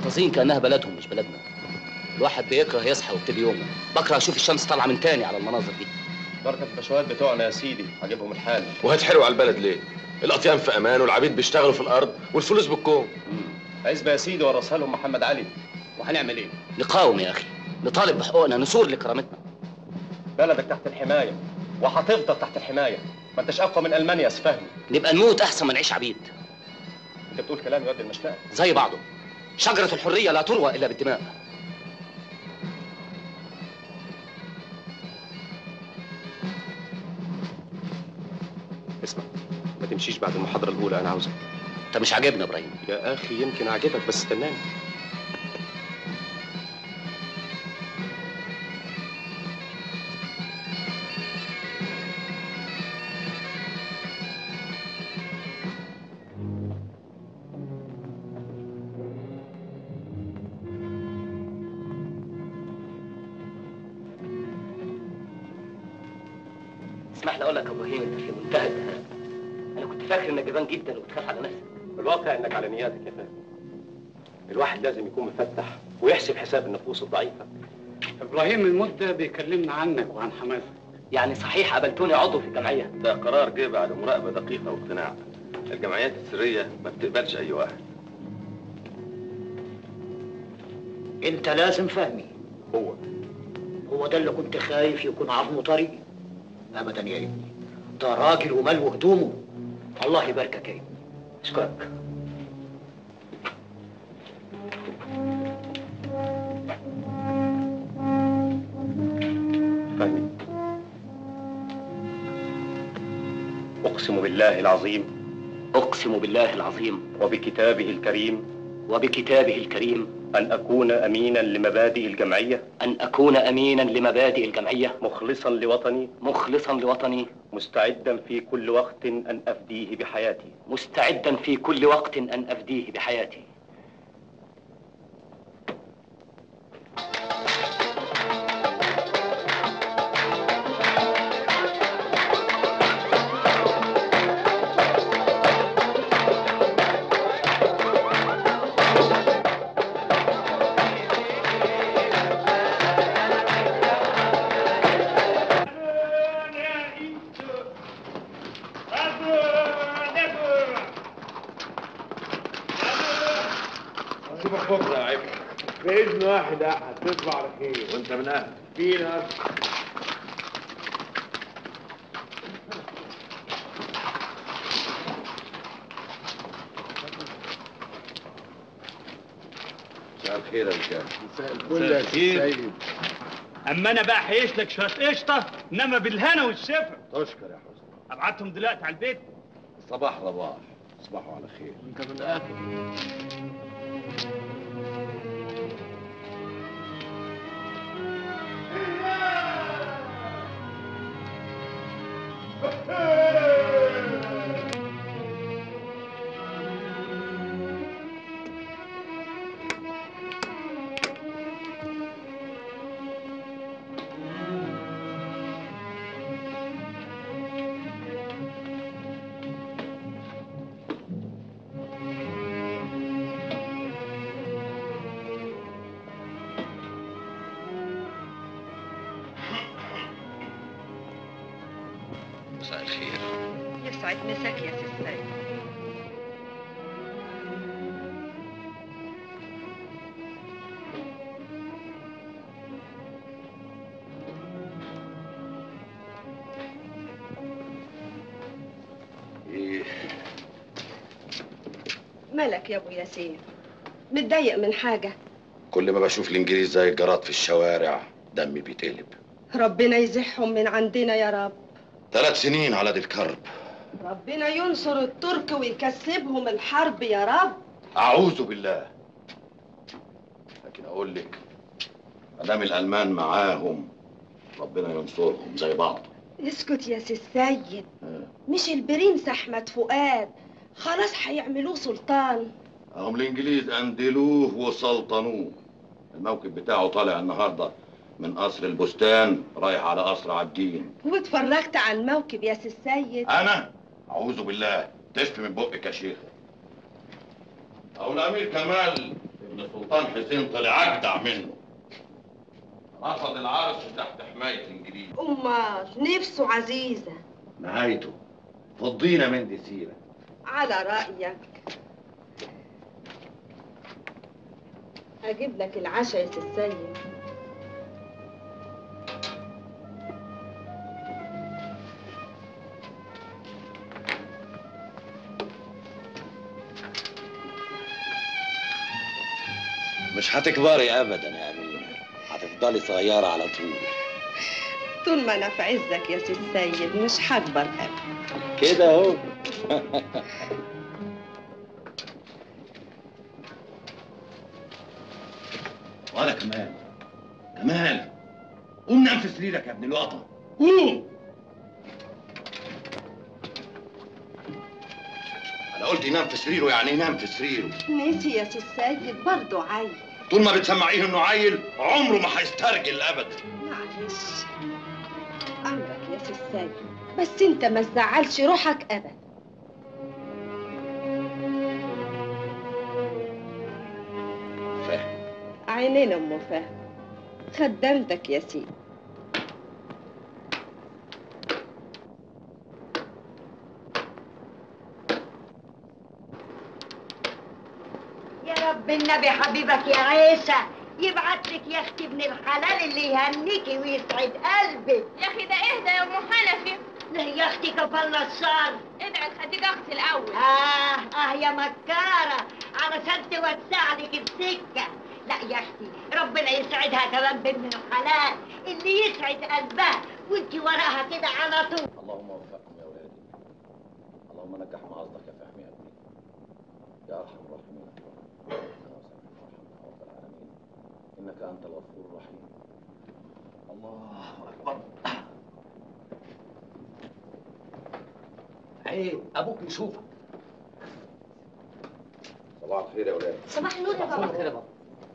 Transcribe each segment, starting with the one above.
محافظين كانها بلدهم مش بلدنا الواحد بيكره يصحى ويبتدي يومه بكره اشوف الشمس طالعه من تاني على المناظر دي بركة البشوات بتوعنا يا سيدي عاجبهم الحال وهتحرقوا على البلد ليه؟ الأطيان في أمان والعبيد بيشتغلوا في الأرض والفلوس بالكوم عزبة يا سيدي ورثها لهم محمد علي وهنعمل ايه؟ نقاوم يا اخي نطالب بحقوقنا نثور لكرامتنا بلدك تحت الحماية وهتفضل تحت الحماية ما انتش أقوى من ألمانيا يا سفهمي نبقى نموت احسن ما نعيش عبيد انت بتقول كلام يودي المشنقة زي بعضه شجره الحريه لا تروى الا بالدماء اسمع ما تمشيش بعد المحاضرة الأولى أنا عاوزك انت مش عاجبني يا ابراهيم يا أخي يمكن أعجبك بس استناني اسمح لي اقول لك يا ابراهيم انت في منتهى الدهاء انا كنت فاكر انك جبان جدا وبتخاف على نفسك الواقع انك على نياتك يا فهمي الواحد لازم يكون مفتح ويحسب حساب النفوس الضعيفة ابراهيم من مده بيكلمنا عنك وعن حماسك يعني صحيح قبلتوني عضو في الجمعيه ده قرار جه بعد مراقبة دقيقة واقتناع الجمعيات السرية ما بتقبلش أي واحد انت لازم فهمي هو هو ده اللي كنت خايف يكون عظمه طري ابدا يا ابني ده راجل ومال وهدومه الله يباركك يا ابني اشكرك فهمي أقسم بالله العظيم اقسم بالله العظيم وبكتابه الكريم وبكتابه الكريم أن أكون أمينا لمبادئ الجمعية ان اكون امينا لمبادئ الجمعيه مخلصا لوطني مخلصا لوطني مستعدا في كل وقت أن أفديه بحياتي مستعدا في كل وقت ان افديه بحياتي اشوفك بكرة يا عبد بإذن واحد يا أحد تصبح على خير وأنت من أهل فينا مساء الخير يا رجال كل يا سيد اما انا بقى هيش لك شويه قشطه انما بالهنا والشفا تشكر يا حسن ابعتهم دلوقتي على البيت صباح رباح تصبحوا على خير أنت من الآخر مساء الخير يسعد مساك يا سيد إيه مالك يا ابو ياسين متضايق من حاجة كل ما بشوف الانجليز زي الجراد في الشوارع دمي بيتقلب ربنا يزحهم من عندنا يا رب ثلاث سنين على دي الكرب ربنا ينصر الترك ويكسبهم الحرب يا رب اعوذ بالله لكن اقول لك ما دام الالمان معاهم ربنا ينصرهم زي بعض اسكت يا سي السيد مش البرنس احمد فؤاد خلاص هيعملوه سلطان هم الانجليز اندلوه وسلطنوه الموكب بتاعه طالع النهارده من قصر البستان رايح على قصر عابدين واتفرجت على الموكب يا سي السيد انا اعوذ بالله تشفي من بقك يا شيخ او الامير كمال ابن ان السلطان حسين طلع اجدع منه رفض العرش تحت حمايه الانجليز امال نفسه عزيزه نهايته فضينا من دي سيره على رايك اجيب لك العشاء يا سي السيد مش هتكبري ابدا يا امينه هتفضلي صغيره على طول طول ما انا في عزك يا سي السيد مش هكبر ابدا كده اهو وانا كمان كمان قوم نام في سريرك يا ابن الوطن قوم انا قلت ينام في سريره يعني ينام في سريره نسي يا سي السيد برضه عيل طول ما بتسمعيه انه عيل عمره ما هيسترجل ابدا معلش امرك يا سي السيد بس انت ما تزعلش روحك ابدا فاهم عينين ام فهم خدمتك يا سيدي يا رب النبي حبيبك يا عيسى يبعت لك يا اختي ابن الحلال اللي يهنيكي ويسعد قلبك يا اخي ده اهدى يا ام حنفي لا يا اختي كفلنا الشر ادعي لخديجه اختي الاول اه اه يا مكاره علشان توسع لك السكه لا يا اختي ربنا يسعدها كمان بابن الحلال اللي يسعد قلبها وانت وراها كده على طول اللهم وفقكم يا ولادي اللهم نجح ما قصدك يا فهمي يا ابني يا ارحم الراحمين ربنا وسامحنا وارحمنا يا رب العالمين انك انت الغفور الرحيم الله اكبر عيب ابوك يشوفك صباح الخير يا ولاد صباح النور يا صباح بابا الخير يا بابا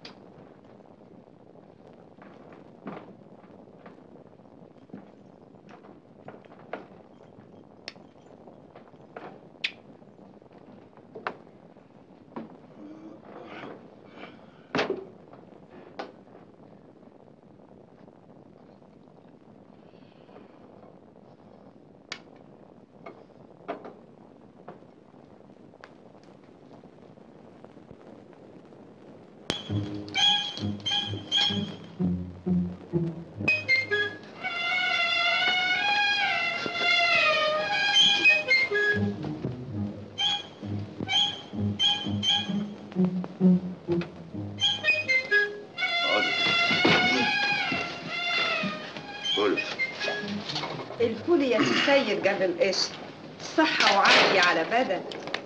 اقعد كل الفول يا سي السيد قبل القشط صحة وعافية على بدن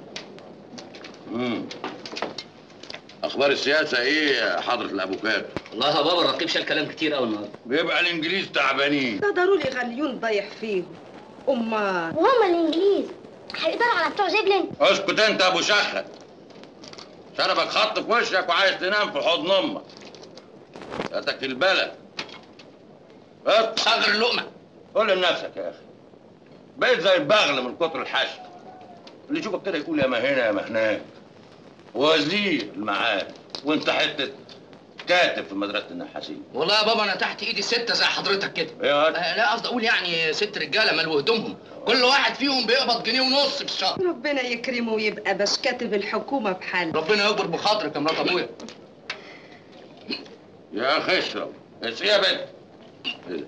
امم اخبار السياسه ايه يا حضره الافوكاتو والله يا بابا الرقيب شال كلام كتير قوي النهارده بيبقى الانجليز تعبانين ده ضروري غليون ضايح فيهم امال وهم الانجليز هيقدروا على بتوع زبلن اسكت انت يا ابو شخه شربك خط في وشك وعايز تنام في حضن امك فاتك البلد اطلع صغر اللقمه قول لنفسك يا اخي بقيت زي البغل من كتر الحشد اللي يشوفك كده يقول يا ما هنا يا ما هناك وزير المعاد وانت حته كاتب في مدرسه النحاسين والله يا بابا انا تحت ايدي سته زي حضرتك كده ايه يا آه، لا قصدي اقول يعني ست رجاله مالوا هدومهم كل واحد فيهم بيقبض جنيه ونص في الشهر ربنا يكرمه ويبقى باش كاتب الحكومة بحال ربنا يكبر بخاطرك يا مرات ابويا يا اخي اشرب بس يا بنت إيه؟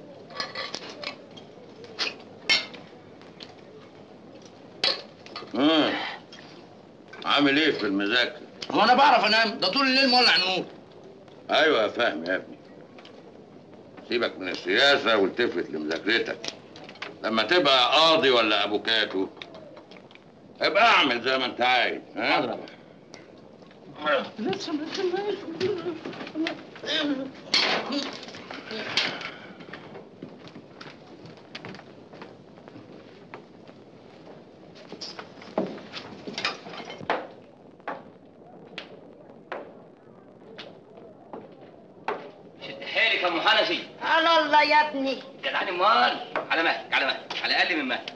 مم. عامل ايه في المذاكره هو انا بعرف انام ده طول الليل مولع النور ايوه يا فاهم يا ابني سيبك من السياسه والتفت لمذاكرتك لما تبقى قاضي ولا افوكاتو ابقى اعمل زي ما انت عايز ها شد حيلك يا ام حنفي على الله يا ابني جدعني امال على مهلك على مهلك على اقل من مهلك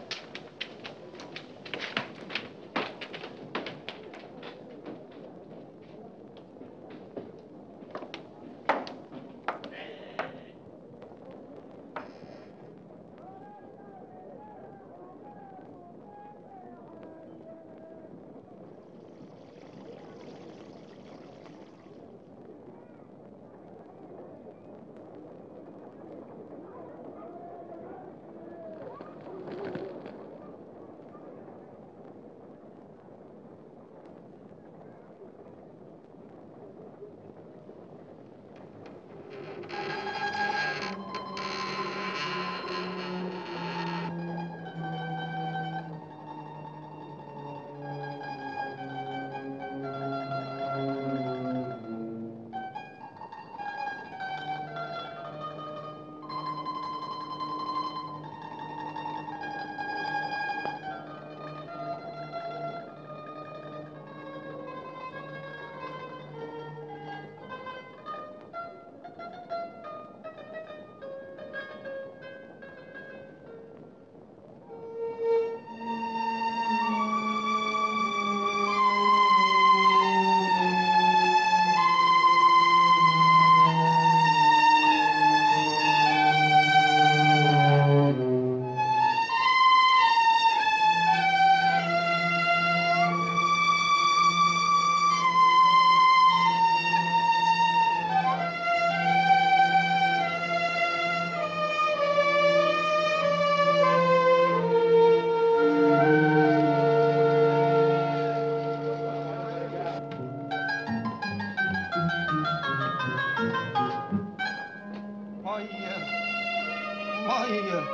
ميه ميه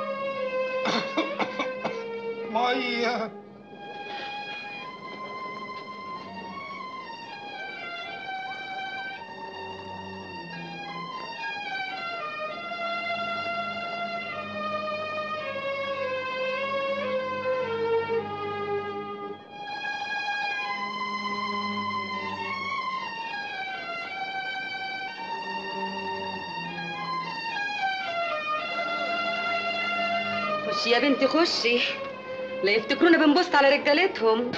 ميه خشي يا بنتي خشي لا يفتكرونا بنبص على رجالتهم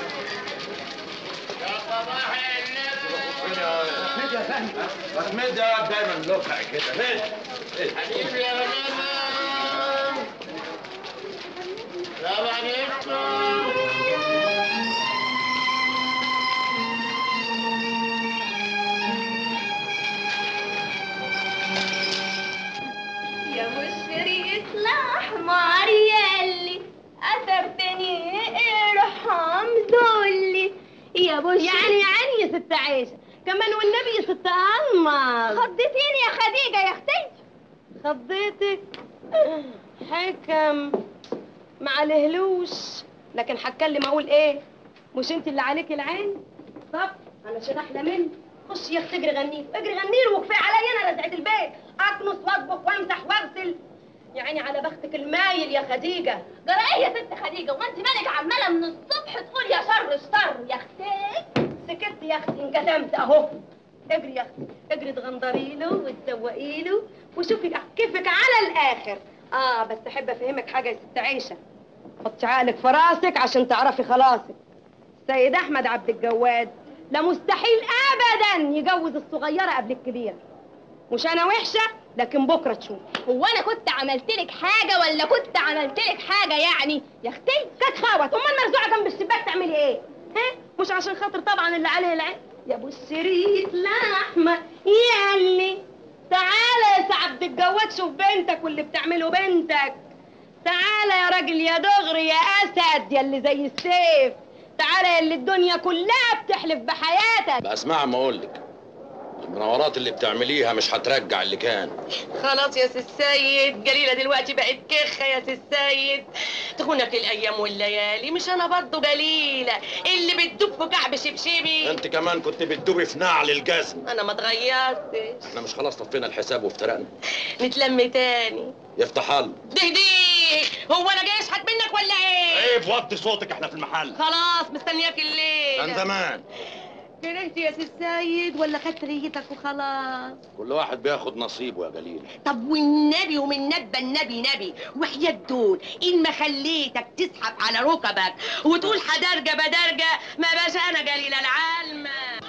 مد يا دايما لوكع كده مد حبيبي يا ماما السلام عليكم يا مشرية الأحمر ياللي أثرتني ارحم ذلي يا بش يعني يعني يا ست عيشة كمان والنبي يا ست أنمر خضتيني يا خديجة يا أختي خضيتك حكم ما عليهلوش لكن هتكلم اقول ايه مش انت اللي عليك العين طب علشان احلى مني خش يا اختي اجري غنيله اجري غنيله وكفايه عليا انا رزعه البيت اكنس واطبخ وامسح واغسل يا عيني على بختك المايل يا خديجه جرى ايه يا ست خديجة وانت مالك عمالة من الصبح تقول يا شر الشر يا أختي سكت يا اختي انكتمت اهو اجري يا اختي اجري تغندري له وتسوقي له وشوفي كيفك على الاخر اه بس احب افهمك حاجه يا ست عيشه حطي عقلك في راسك عشان تعرفي خلاصك سيد احمد عبد الجواد لا مستحيل ابدا يجوز الصغيره قبل الكبيره مش انا وحشه لكن بكره تشوف هو أنا كنت عملت لك حاجة ولا كنت عملت لك حاجة يعني يا اختي كانت خوت امال مرزوعه جنب الشباك تعملي ايه ها مش عشان خاطر طبعا اللي عليه العين يا ابو السريت لحمه يا اللي تعالى يا سي عبد الجواد شوف بنتك واللي بتعمله بنتك تعالى يا راجل يا دغري يا اسد يا اللي زي السيف تعالى يا اللي الدنيا كلها بتحلف بحياتك بقى اسمع ما اقول لك المناورات اللي بتعمليها مش هترجع اللي كان خلاص يا سي السيد جليلة دلوقتي بقت كخة يا سي السيد تخونك الأيام والليالي مش أنا برضه جليلة اللي بتدب في كعب شبشبي انت كمان كنت بتدوبي في نعل الجزم أنا ما اتغيرتش احنا مش خلاص طفينا الحساب وافترقنا نتلم تاني يفتح الله دهدي هو أنا جاي أشحت منك ولا إيه؟ عيب وطي صوتك احنا في المحل خلاص مستنياك الليل كان زمان كرهت يا سي السيد ولا خدت ريتك وخلاص كل واحد بياخد نصيبه يا جليل طب والنبي ومن نبى النبي نبي وحياة دول إن ما خليتك تسحب على ركبك وتقول حدرجة بدرجة ما باش أنا جليل العلمة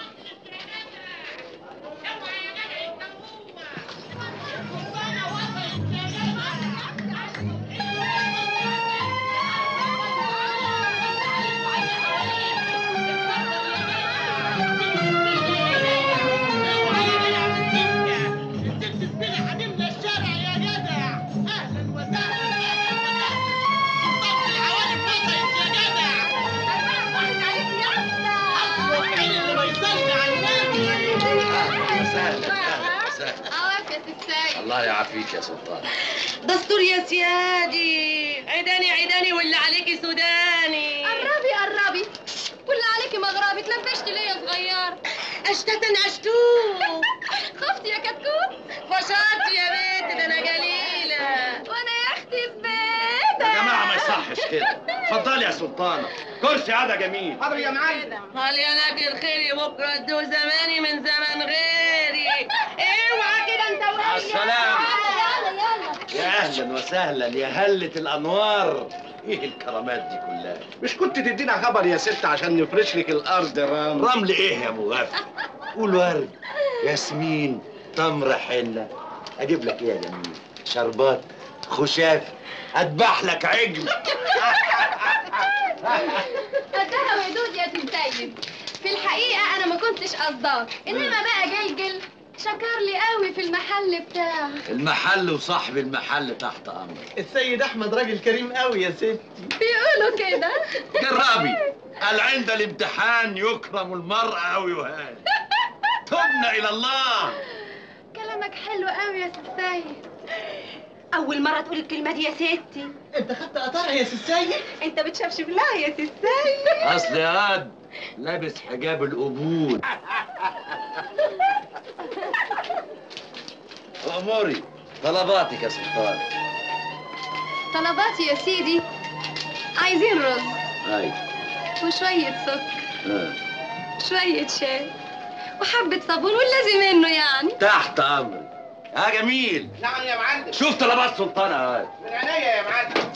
عواف يا ست السيد الله يعافيك يا سلطان دستور يا سيادي عيداني عيداني واللي عليكي سوداني قربي قربي واللي عليكي مغربي تلبشتي ليا صغير اشتتا اشتوه خفتي يا كتكوت فشرت يا بنت ده انا جليله وانا يا اختي في بيتك يا جماعه ما يصحش كده اتفضلي يا سلطانه كرسي عادة جميل حاضر يا معلم قال يا نبي الخير بكره ادو زماني من زمن غيري اوعى كده انت مع وهي السلامه يلا يلا يا اهلا وسهلا يا هلة الانوار ايه الكرامات دي كلها مش كنت تدينا خبر يا ست عشان نفرش لك الارض رام رمل ايه يا مغفل قول ورد ياسمين تمر حنه اجيب لك ايه يا جميل شربات خشاف اذبح لك عجل قدها ودود يا سيد في الحقيقة أنا ما كنتش قصداه إنما بقى جلجل شكر لي قوي في المحل بتاعه المحل وصاحب المحل تحت امرك السيد احمد راجل كريم قوي يا ست بيقولوا كده جربي قال عند الامتحان يكرم المرء او يهان تبنا الى الله كلام كلامك حلو قوي يا ست سيد اول مره تقول الكلمه دي يا ستي انت خدت قطار يا ست سيد انت بتشبشب لها يا ست سيد اصل ياد لابس حجاب القبول اموري طلباتك يا سلطان طلباتي يا سيدي عايزين رز هاي وشوية سكر آه. شوية شاي وحبة صابون واللازم منه يعني تحت امرك يا جميل نعم يا معلم شوف طلبات سلطانة هاي من عينيا يا معلم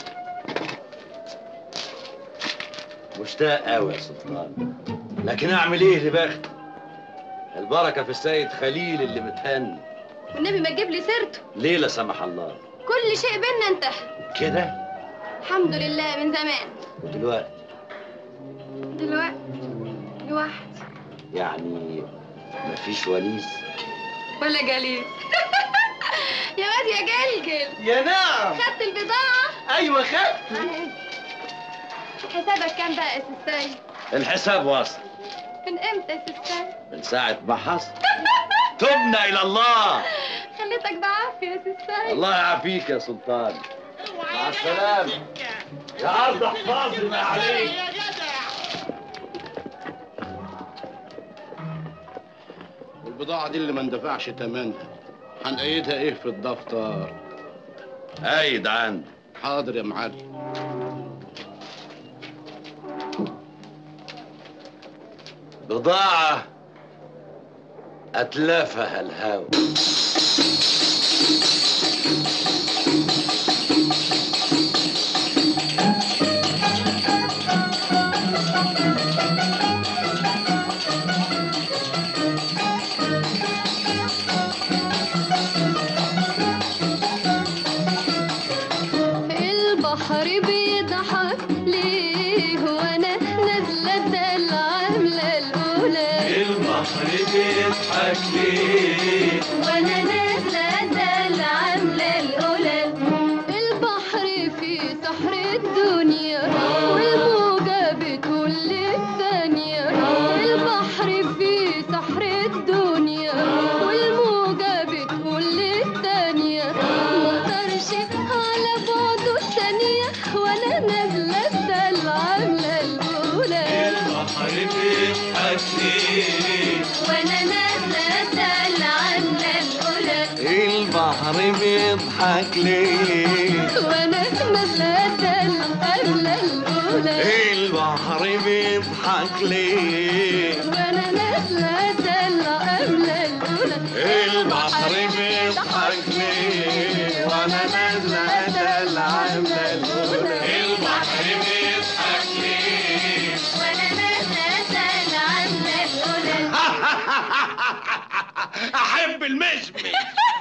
مشتاق قوي يا سلطان لكن اعمل ايه لبخت البركه في السيد خليل اللي متهني والنبي ما تجيب لي سيرته ليه لا سمح الله كل شيء بينا انتهى كده الحمد لله من زمان ودلوقتي دلوقتي لوحدي يعني مفيش ونيس ولا جليل يا واد يا جلجل يا نعم خدت البضاعة ايوه خدت حسابك كام بقى يا ست سيد الحساب واصل من امتى يا ست سيد من ساعه ما حصل تبنا الى الله خليتك بعافية يا ست سيد الله يعافيك يا سلطان مع السلامه يا ارض احفظي ما عليك البضاعة دي اللي ما اندفعش تمنها هنقيدها ايه في الدفتر قايد عندي حاضر يا معلم بضاعة أتلافها الهوى البحر بيضحك ليه وانا نازله الدلع عامله الاولى البحر بيضحك ليه وانا نازله الدلع عامله الاولى البحر في سحر الدنيا والموجه بتقول للثانيه البحر في سحر الدنيا والموجه بتقول للثانيه مقدرش على بعده الثانيه وانا نازله الدلع عامله الاولى البحر بيضحك ليه وانا نازله الدلع عامله الاولى البحر بيضحك ليه وانا نازله الدلع عامله الاولى البحر بيضحك ليه وانا نازله الدلع عامله الاولى البحر بيضحك ليه وانا نازله دلع عامله الاولى البحر بيضحك ليه وانا نازله الدلع عامله الاولى أحب المشمش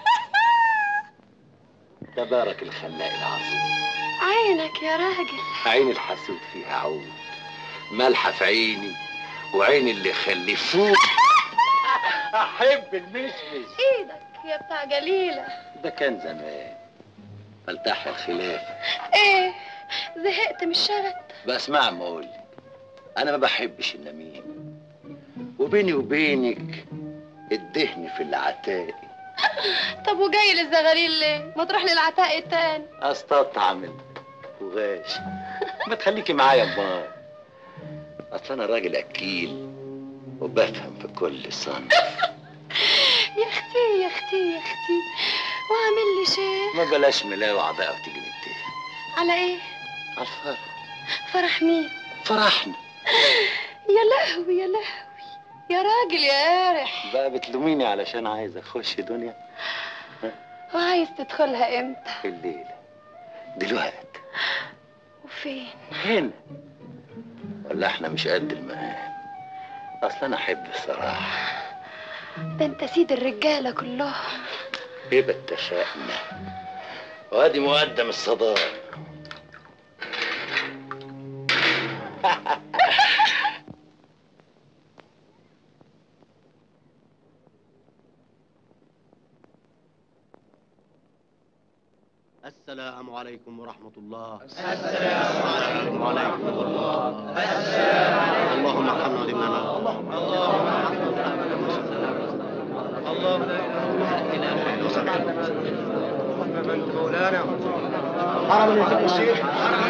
تبارك الخلاق العظيم عينك يا راجل عين الحسود فيها عود مالحة في عيني وعين اللي خلفوه أحب المشمش ايدك يا بتاع جليله ده كان زمان فلتح الخلاف ايه زهقت من الشغل بسمع ما اقول انا ما بحبش النميم وبيني وبينك الدهن في العتاق طب وجاي للزغاريل ليه ما تروح للعتاق التاني استطعم وغاش ما تخليكي معايا امال اصل انا راجل اكيل وبفهم في كل صنف يا اختي يا اختي يا اختي واعمل لي شيء ما بلاش ملاوعة بقى وتيجي نتفق على ايه على الفرح فرح مين فرحنا يا لهوي يا لهوي يا راجل يا قارح بقى بتلوميني علشان عايز اخش دنيا وعايز تدخلها امتى في الليل دلوقتي وفين هنا ولا احنا مش قد المقام اصل انا احب الصراحه ده انت سيد الرجاله كلهم يبقى اتفقنا وادي مقدم الصداق السلام عليكم ورحمة الله السلام عليكم الله اللهم ارحمنا لمنا حرم يا الشيخ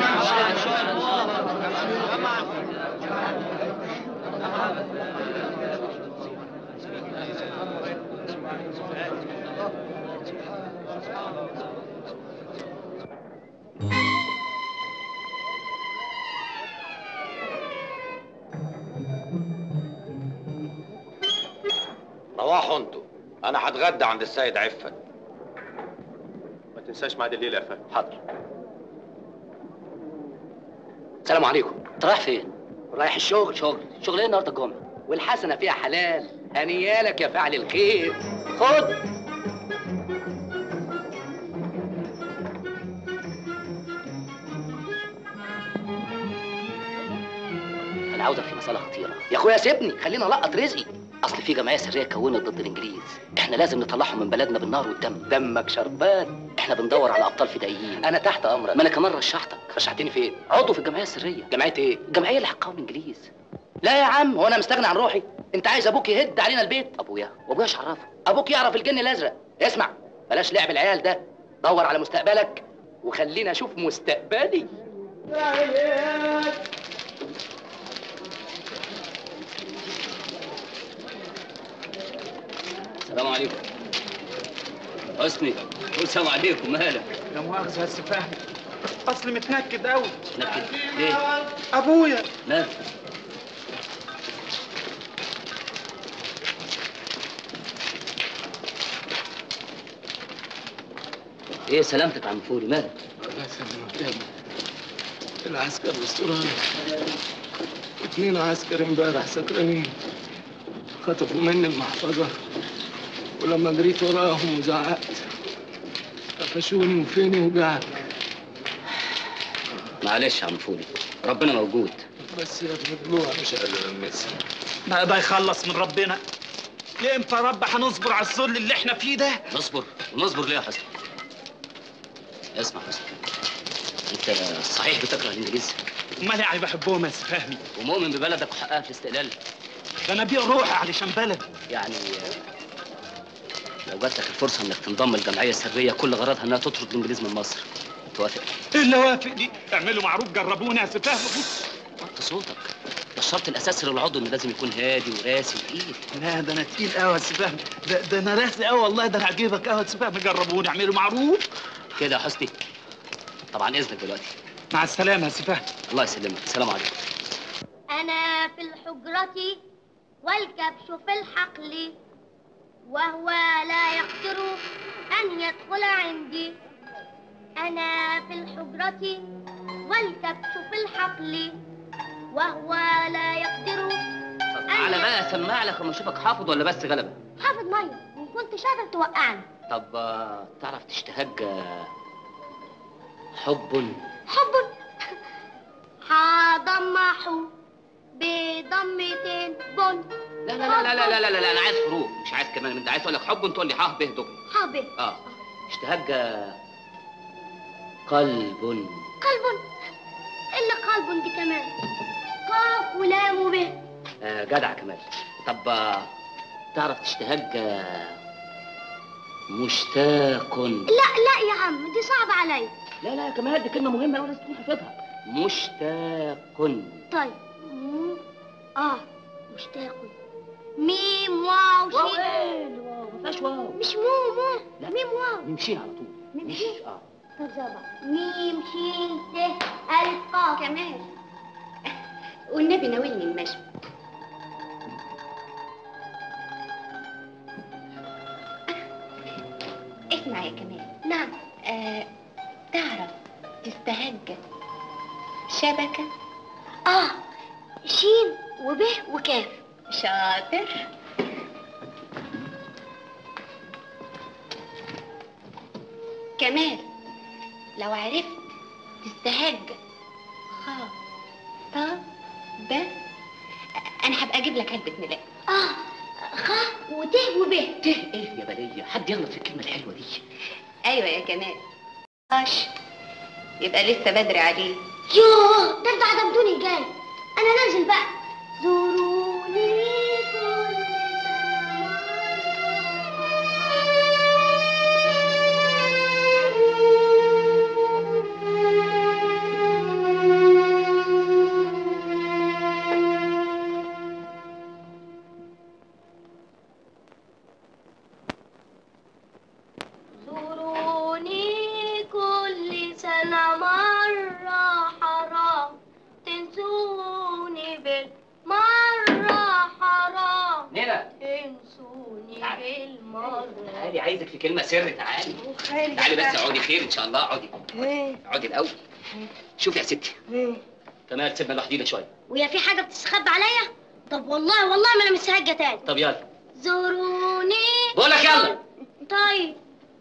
روحوا انتوا انا هتغدى عند السيد عفت ما تنساش ميعاد الليله يا فندم حاضر السلام عليكم انت رايح فين رايح الشغل شغل شغل ايه النهارده الجمعه والحسنه فيها حلال هنيالك يا فاعل الخير خد انا عاوزك في مساله خطيره يا اخويا سيبني خلينا القط رزقي اصل في جمعيه سريه كونت ضد الانجليز احنا لازم نطلعهم من بلدنا بالنار والدم دمك شربان احنا بندور على ابطال فدائيين انا تحت امرك ما انا كمان رشحتك رشحتني فين عضو في الجمعيه السريه جمعيه ايه الجمعيه اللي هتقاوم الانجليز لا يا عم هو انا مستغني عن روحي انت عايز ابوك يهد علينا البيت ابويا وابويا ايش عرفه ابوك يعرف الجن الازرق اسمع بلاش لعب العيال ده دور على مستقبلك وخلينا اشوف مستقبلي السلام عليكم حسني السلام عليكم مالك لا مؤاخذة يا سي فهمي اصل متنكد قوي نكد ليه ابويا مالك ايه سلامتك يا عم فوري مالك الله يسلمك يا ابني العسكر والسوراني اتنين عسكر امبارح سكرانين خطفوا مني المحفظة ولما جريت وراهم وزعقت قفشوني وفيني وجعت معلش يا عم فوري ربنا موجود بس يا ابني طلوع مش قادر المسها ما ده يخلص من ربنا ليه امتى يا رب هنصبر على الذل اللي احنا فيه ده نصبر نصبر ليه يا حسن اسمع حسن انت صحيح بتكره الانجليز امال يعني بحبهم يا سي فهمي ومؤمن ببلدك وحقها في الاستقلال ده انا بيع روحي علشان بلدي يعني لو جات لك الفرصه انك تنضم الجمعيه السريه كل غرضها انها تطرد الانجليز من مصر توافق ايه اللي وافق دي اعملوا معروف جربونا يا سي فهمي وطي صوتك ده الشرط الاساسي للعضو انه لازم يكون هادي وراسي وتقيل لا ده انا تقيل قوي يا سي فهمي ده, ده انا راسي قوي والله ده انا عجيبك قوي يا سي فهمي جربوني اعملوا معروف كده يا حسني طبعا اذنك دلوقتي مع السلامه يا سي فهمي الله يسلمك السلام عليكم أنا في الحجرة والكبش في الحقل وهو لا يقدر أن يدخل عندي أنا في الحجرة والكبش في الحقل وهو لا يقدر تعالى بقى اسمع لك اما اشوفك حافظ ولا بس غلبه حافظ مية وإن كنت شاطر توقعني طب آه، تعرف تشتهج آه، حب حب حضمح بضمتين بن لا لا لا لا لا لا, لا, لا انا عايز حروف مش عايز كمان من ده عايز اقول لك حب تقول لي حاه به دغري حب اه اشتهج آه، قلب قلب إلا قلب دي كمان قاف ولام به آه جدع كمال طب آه، تعرف تشتهج آه، مشتاق لا لا يا عم دي صعبة عليا لا لا يا كمال دي كلمه مهمه أوي لازم تكون حافظها مشتاق طيب مو اه مشتاق ميم واو واو شين ايه واو ما فيهاش واو مش مو مو لا. ميم واو نمشيها على طول نمشي اه طب زبا ميم شين ت ألف قاف كمال والنبي ناولني المشي اسمع يا كمال نعم آه تعرف تستهج شبكة اه شين وب وكاف شاطر كمال لو عرفت تستهج خ ط ب انا هبقى اجيب لك علبة ملاء اه خ وت وب ته ايه يا بليه حد يغلط في الكلمه الحلوه دي ايوه يا كمال اش يبقى لسه بدري عليه يوه ده انت عدمتوني جاي انا نازل بقى زوروني كل تعالي عايزك في كلمه سر تعالي خالي تعالي بس اقعدي خير ان شاء الله اقعدي اقعدي الاول شوفي يا ستي تمام سيبنا لوحدينا شويه وهي في حاجة بتستخبى عليا؟ طب والله والله ما انا مش هرجع تاني طب يلا زوروني بقول لك يلا طيب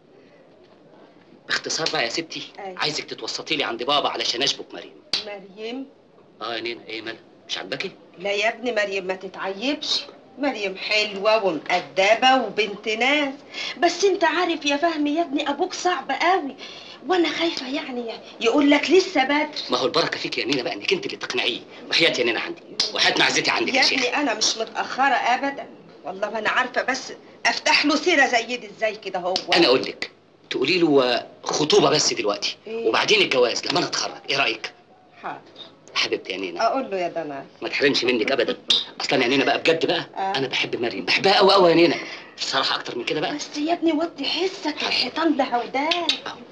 باختصار بقى يا ستي عايزك تتوسطي لي عند بابا علشان اشبك مريم مريم اه يا نينا ايه مالها مش عاجباكي لا يا ابني مريم ما تتعيبش مريم حلوة ومؤدبة وبنت ناس بس انت عارف يا فهمي يا ابني ابوك صعب قوي وانا خايفة يعني يقول لك لسه بدري ما هو البركه فيك يا نينا بقى انك انت اللي تقنعيه وحياتي يا نينا عندي وحياه معزتي عندك يا يا شيخ ابني انا مش متأخرة ابدا والله ما انا عارفة بس افتح له سيرة زي دي ازاي كده هو انا اقول لك تقولي له آه، خطوبه بس دلوقتي إيه؟ وبعدين الجواز لما انا اتخرج ايه رايك حاضر حبيبتي يا نينا اقول له يا دناس ما تحرمش منك ابدا اصلا يا نينا بقى بجد بقى آه. انا بحب مريم بحبها قوي قوي يا نينا بصراحه اكتر من كده بقى بس يا ابني وطي حسك الحيطان ده هودان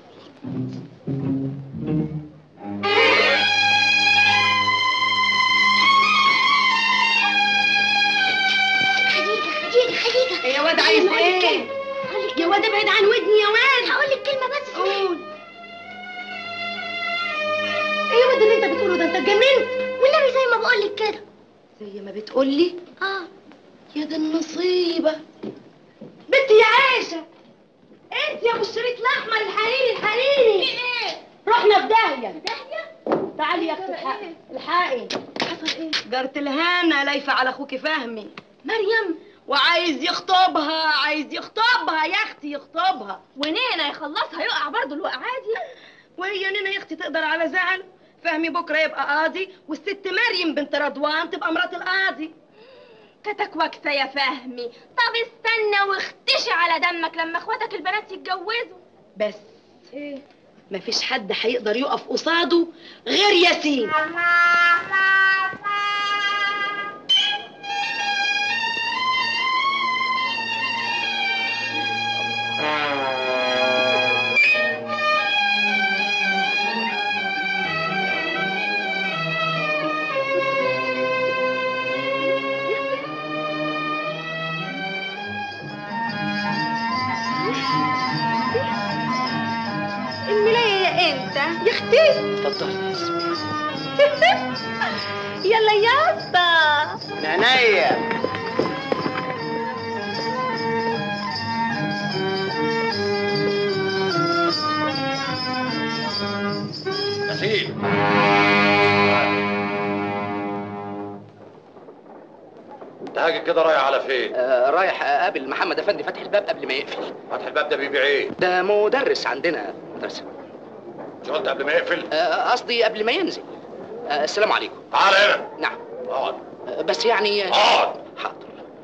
خديجة خديجة خديجة يا واد عايز ايه؟ يا واد ابعد عن ودني يا واد هقول لك كلمة بس قول ايه يا واد اللي انت بتقوله ده انت اتجننت والنبي زي ما بقول لك كده زي ما بتقولي اه يا ده النصيبة بنتي يا عائشة انت يا ابو الشريط الاحمر الحقيني الحقيني رحنا في داهية داهية؟ تعالي يا اختي الحقي الحقي حصل ايه؟ جارة الهنا لايفة على اخوكي فهمي مريم وعايز يخطبها عايز يخطبها يا اختي يخطبها ونينا يخلصها يقع برضه الوقعة دي وهي نينا يا اختي تقدر على زعل فهمي بكره يبقى قاضي والست مريم بنت رضوان تبقى مرات القاضي كتك واكفه يا فهمي طب استنى واختشي على دمك لما اخواتك البنات يتجوزوا بس ايه مفيش حد هيقدر يقف قصاده غير ياسين الملاية يا انت يا اختي اتفضلي يلا يا اسطى عينيا ياسين انت هاجي كده رايح على فين؟ آه رايح اقابل محمد افندي فتح الباب قبل ما يقفل فتح الباب ده بيبيع ايه؟ ده مدرس عندنا مدرسه مش قلت قبل ما يقفل؟ آه، قصدي قبل ما ينزل آه السلام عليكم تعال هنا نعم اقعد آه، بس يعني اقعد حاضر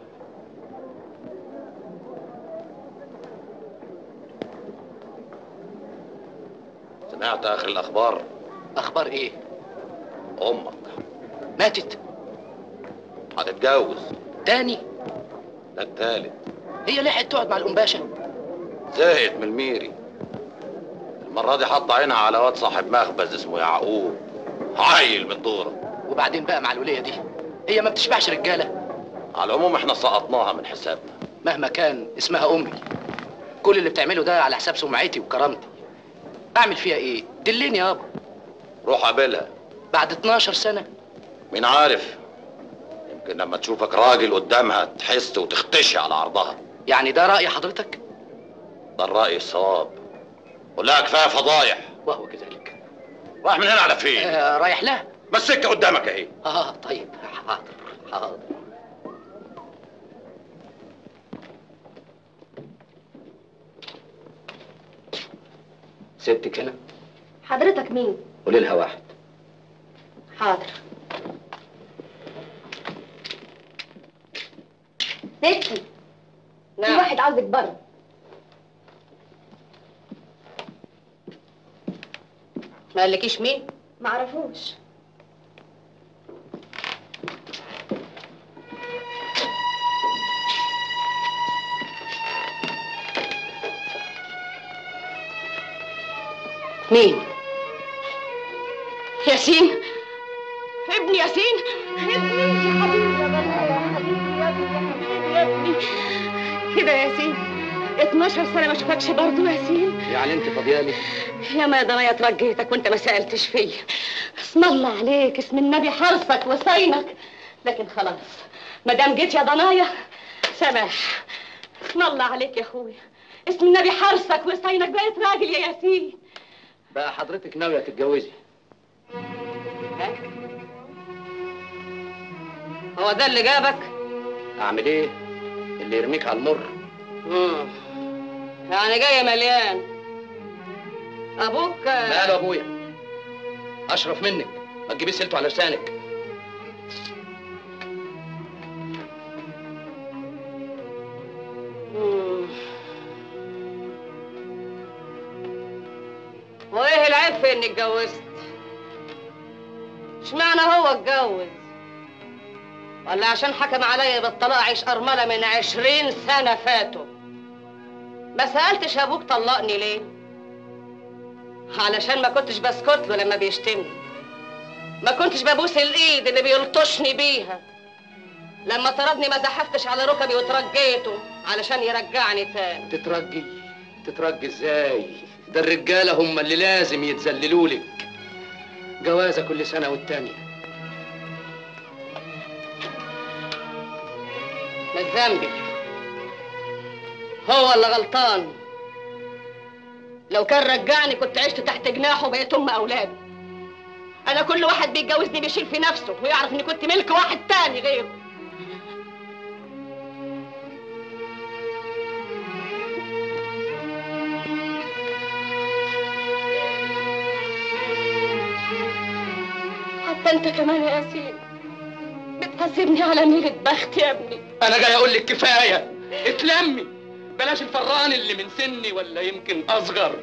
سمعت اخر الاخبار اخبار ايه امك ماتت هتتجوز تاني ده التالت هي لحقت تقعد مع الام باشا زهقت من الميري المرة دي حط عينها على واد صاحب مخبز اسمه يعقوب عيل من دوره وبعدين بقى مع الوليه دي هي ما بتشبعش رجاله على العموم احنا سقطناها من حسابنا مهما كان اسمها امي كل اللي بتعمله ده على حساب سمعتي وكرامتي اعمل فيها ايه دلني يابا روح قابلها بعد 12 سنه مين عارف يمكن لما تشوفك راجل قدامها تحس وتختشي على عرضها يعني ده راي حضرتك ده الرأي الصواب قول لها كفايه فضايح وهو كذلك رايح من هنا على فين؟ آه رايح لها ما السكه قدامك اهي اه طيب حاضر حاضر سبتك هنا حضرتك مين قولي لها واحد حاضر ستي في نعم. واحد عاوزك بره ما قالكيش مين معرفوش مين ياسين ابني ياسين ابني يا حبيبي يا بابا يا حبيبي يا ابني يا حبيبي يا ابني كده يا ياسين 12 سنة ما اشوفكش برضه يا ياسين يعني انت فاضيالي يا ما يا ضنايا ترجيتك وانت ما سألتش فيا اسم الله عليك اسم النبي حرصك وصينك لكن خلاص ما دام جيت يا ضنايا سماح اسم الله عليك يا اخويا اسم النبي حرصك وصينك بقيت راجل يا ياسين بقى حضرتك ناويه تتجوزي هو ده اللي جابك اعمل ايه اللي يرميك على المر مم. يعني جاي مليان ابوك ماله ابويا اشرف منك ما تجيبي سيرته على لسانك مم. وايه العيب في اني اتجوزت اشمعنى هو اتجوز ولا عشان حكم عليا بالطلاق عيش ارمله من عشرين سنه فاتوا ما سالتش ابوك طلقني ليه علشان ما كنتش بسكت له لما بيشتمني ما كنتش ببوس الايد اللي بيلطشني بيها لما طردني ما زحفتش على ركبي وترجيته علشان يرجعني تاني تترجي تترجي ازاي ده الرجاله هم اللي لازم يتذللوا لك جوازه كل سنه والتانيه مش ذنبي هو اللي غلطان لو كان رجعني كنت عشت تحت جناحه وبقيت ام اولادي انا كل واحد بيتجوزني بيشيل في نفسه ويعرف اني كنت ملك واحد تاني غيره حتى انت كمان يا ياسين بتحاسبني على ميلة بخت يا ابني انا جاي اقول لك كفايه اتلمي بلاش الفران اللي من سني ولا يمكن اصغر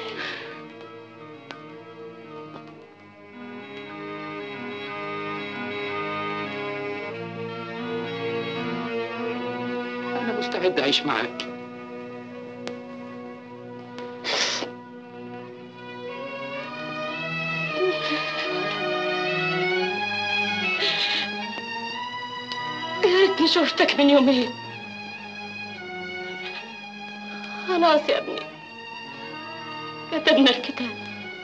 انا مستعد اعيش معاك يا ريتني شفتك من يومين خلاص يا ابني كتبنا الكتاب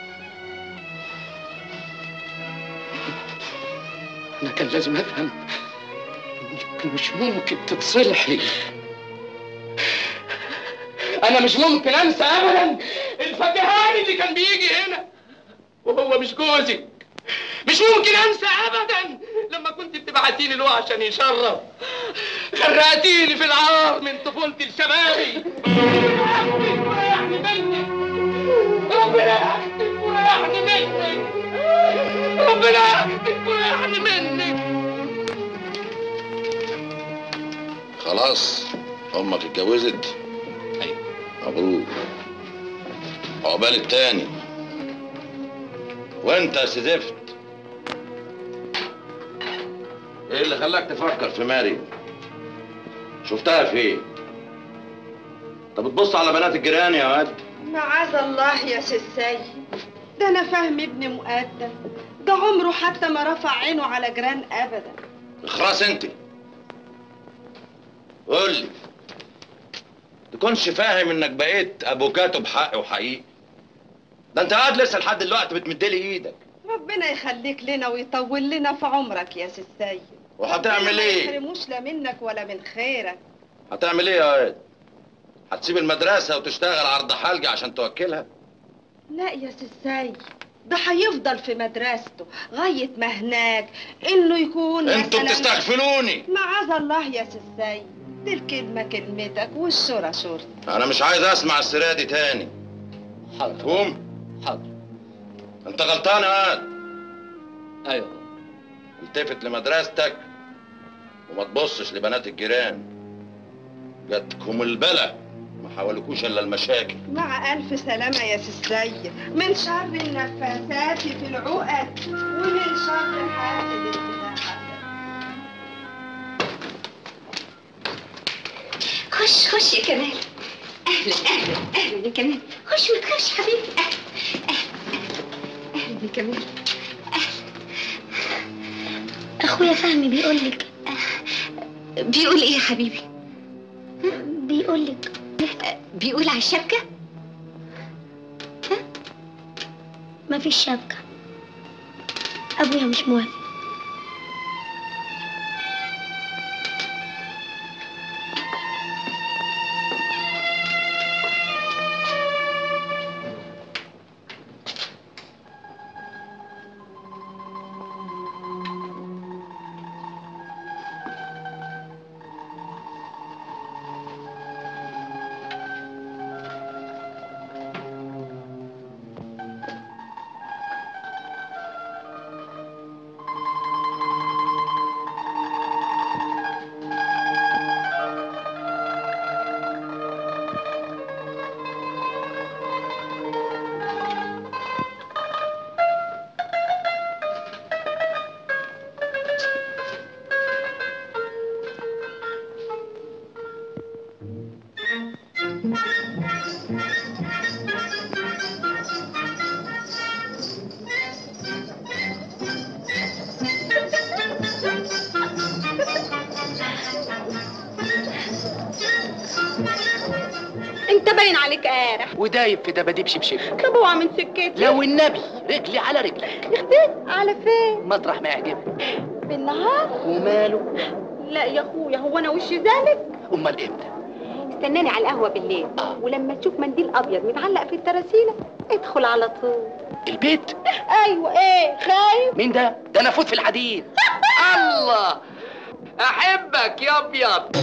انا كان لازم افهم انك مش ممكن تتصلحي انا مش ممكن انسى ابدا الفكهاني اللي كان بيجي هنا وهو مش جوزي مش ممكن انسى ابدا لما كنت بتبعتيني له عشان يشرف غرقتيني في العار من طفولتي لشبابي وريحني منك ربنا ياخدك وريحني منك ربنا ياخدك وريحني منك خلاص امك اتجوزت ايوه مبروك عقبال التاني وانت يا سي زفت ايه اللي خلاك تفكر في مريم شفتها فين انت بتبص على بنات الجيران يا واد معاذ الله يا سي السيد ده انا فاهم ابني مؤدب ده عمره حتى ما رفع عينه على جيران ابدا اخرس انت قول لي تكونش فاهم انك بقيت ابوكاتو بحق وحقيقي ده انت قاعد لسه لحد دلوقتي بتمدلي ايدك ربنا يخليك لنا ويطول لنا في عمرك يا سي السيد وهتعمل ربنا ما ايه يحرموش لا منك ولا من خيرك هتعمل ايه يا واد هتسيب المدرسة وتشتغل عرض حلقة عشان توكلها لا يا سي السيد ده هيفضل في مدرسته غاية ما هناك انه يكون انتوا مثلاً- بتستغفلوني معاذ الله يا سي السيد دي الكلمة كلمتك والشورى شورتي انا مش عايز اسمع السيرة دي تاني حاضر مفهوم حاضر انت غلطان يا واد ايوه التفت لمدرستك وما تبصش لبنات الجيران جاتكم البلا ما حاولكوش الا المشاكل مع ألف سلامة يا سي السيد من شر النفاثات في العقد ومن شر حاسد إذا حسد خش خش يا كمال اهلا اهلا اهلا يا كمال خش ما تخافش حبيبي اهلا اهلا اهلا يا كمال اخويا فهمي بيقول لك بيقول ايه يا حبيبي بيقول لك بيقول على الشبكة ما فيش شبكة أبويا مش موافق انت باين عليك قارح ودايب في دباديب شبشب طب اوعى من سكتي لو النبي رجلي على رجلك اختي على فين مطرح ما يعجبك بالنهار وماله لا يا اخويا هو انا وشي ذلك امال امتى استناني على القهوه بالليل ولما تشوف منديل ابيض متعلق في التراسيله ادخل على طول البيت ايوه ايه خايف مين ده ده انا فوت في الحديد الله احبك يا ابيض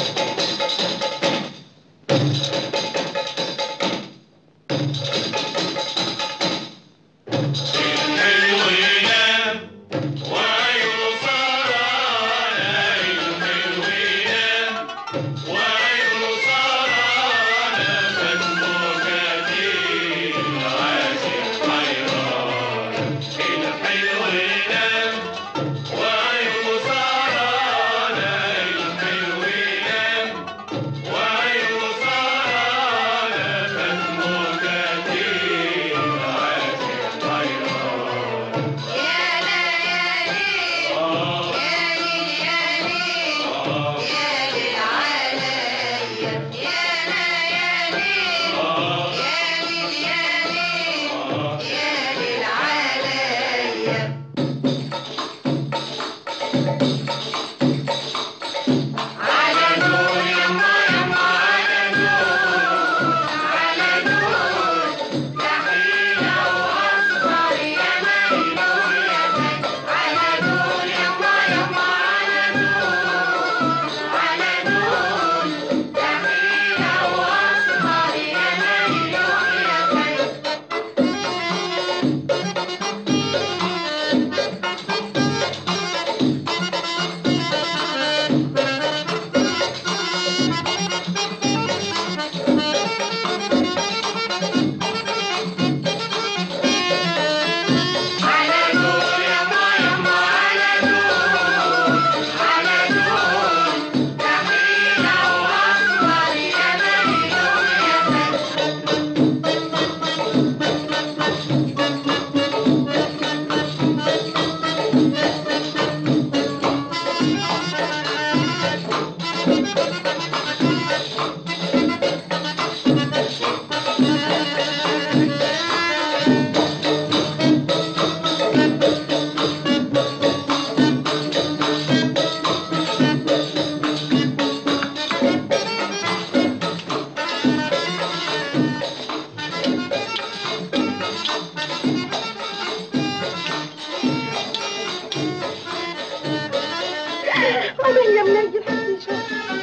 عامل يا منيل حسيشة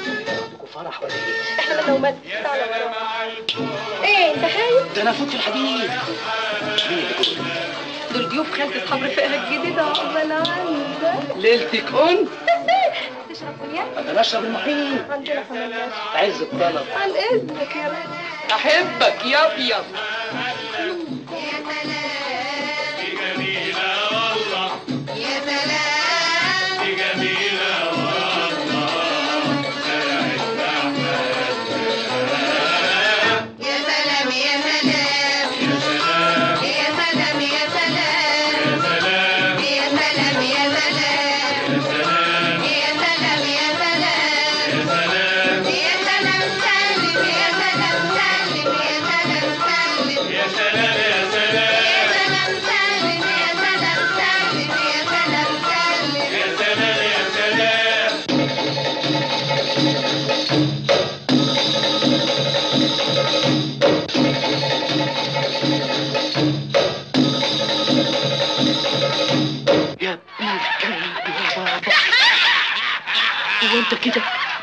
فرح ولا ايه احنا بدنا ومس تعالى ورانا ايه انت خايف ده انا فوت في الحديد مين اللي جوه دول ضيوف خالتي اصحاب رفقها الجديدة عقبال عندك ليلتك انت تشرب كونياك انا بشرب المحيط عندنا حمام عز الطلب عن اذنك يا رب احبك يا ابيض يا سلام دي جميلة والله يا سلام يا سلام يا سلام يا سلام يا سلام يا سلام يا سلام يا سلام يا سلام يا سلام سالم يا سلام سالم انت كده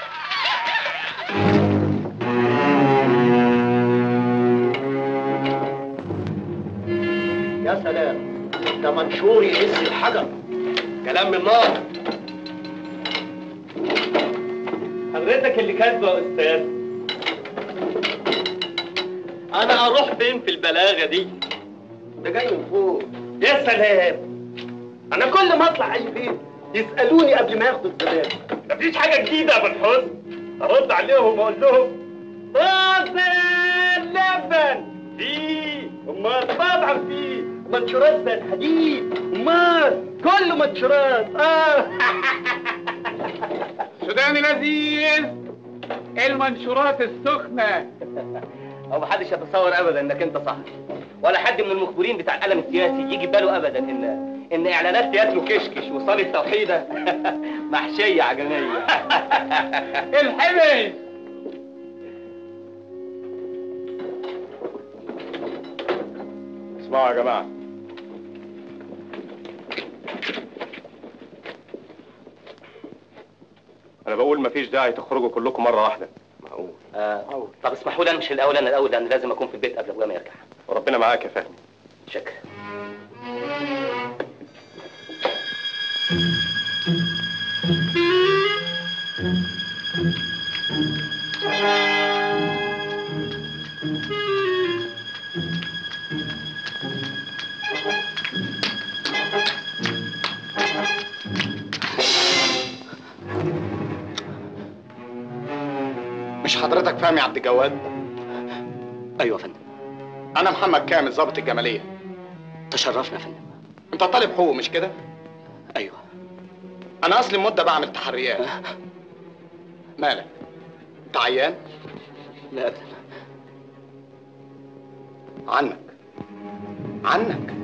يا سلام ده منشور يهز الحجر كلام من نار حضرتك اللي كاتبه يا استاذ انا اروح فين في البلاغه دي ده جاي من فوق يا سلام انا كل ما اطلع اي بيت يسالوني قبل ما ياخدوا الزبائن مفيش حاجه جديده يا ابو الحسن ارد عليهم واقول لهم طاسه لبن في امال طبعا في منشورات زي الحديد امال كله منشورات اه سوداني لذيذ المنشورات السخنة هو محدش يتصور ابدا انك انت صح ولا حد من المخبرين بتاع القلم السياسي يجي باله ابدا ان ان اعلانات تياترو كشكش وصاله توحيده محشيه عجميه الحمش اسمعوا يا جماعه انا بقول مفيش داعي تخرجوا كلكم مره واحده معقول آه. طب اسمحوا لي انا مش الاول انا الاول لان لازم اكون في البيت قبل ابويا ما يرجع وربنا معاك يا فهمي شكرا مش حضرتك فهمي عبد الجواد؟ ايوه يا فندم انا محمد كامل ضابط الجماليه تشرفنا يا فندم انت طالب حقوق مش كده؟ ايوه انا اصلي مده بعمل تحريات مالك؟ انت عيان؟ لا ابدا عنك عنك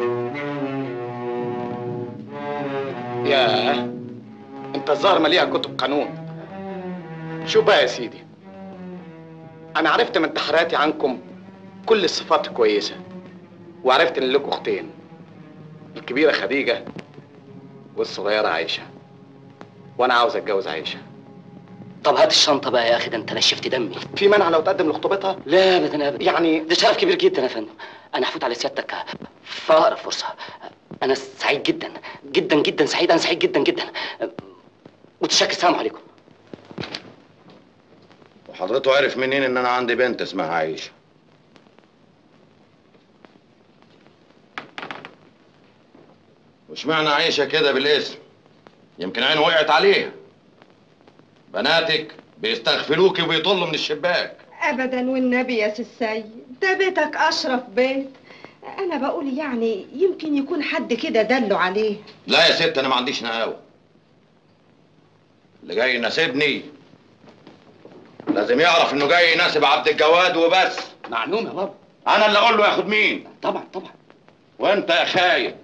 ياه انت الظاهر مليئة كتب قانون شوف بقى يا سيدي انا عرفت من تحرياتي عنكم كل الصفات الكويسة وعرفت ان لكم اختين الكبيرة خديجة والصغيرة عايشة وانا عاوز اتجوز عايشة طب هات الشنطه بقى يا اخي ده انت نشفت دمي في مانع لو تقدم لخطوبتها لا ابدا ابدا يعني ده شرف كبير جدا يا فندم انا هفوت على سيادتك في اقرب فرصه انا سعيد جدا جدا جدا سعيد انا سعيد جدا جدا متشكر السلام عليكم وحضرته عرف منين ان انا عندي بنت اسمها عايشه واشمعنى عايشه كده بالاسم يمكن عينه وقعت عليها بناتك بيستغفلوكي وبيطلوا من الشباك ابدا والنبي يا سي السيد ده بيتك اشرف بيت انا بقول يعني يمكن يكون حد كده دله عليه لا يا ست انا ما عنديش نقاوه اللي جاي يناسبني لازم يعرف انه جاي يناسب عبد الجواد وبس معلوم يا بابا انا اللي اقول له ياخد مين طبعا طبعا وانت يا خايب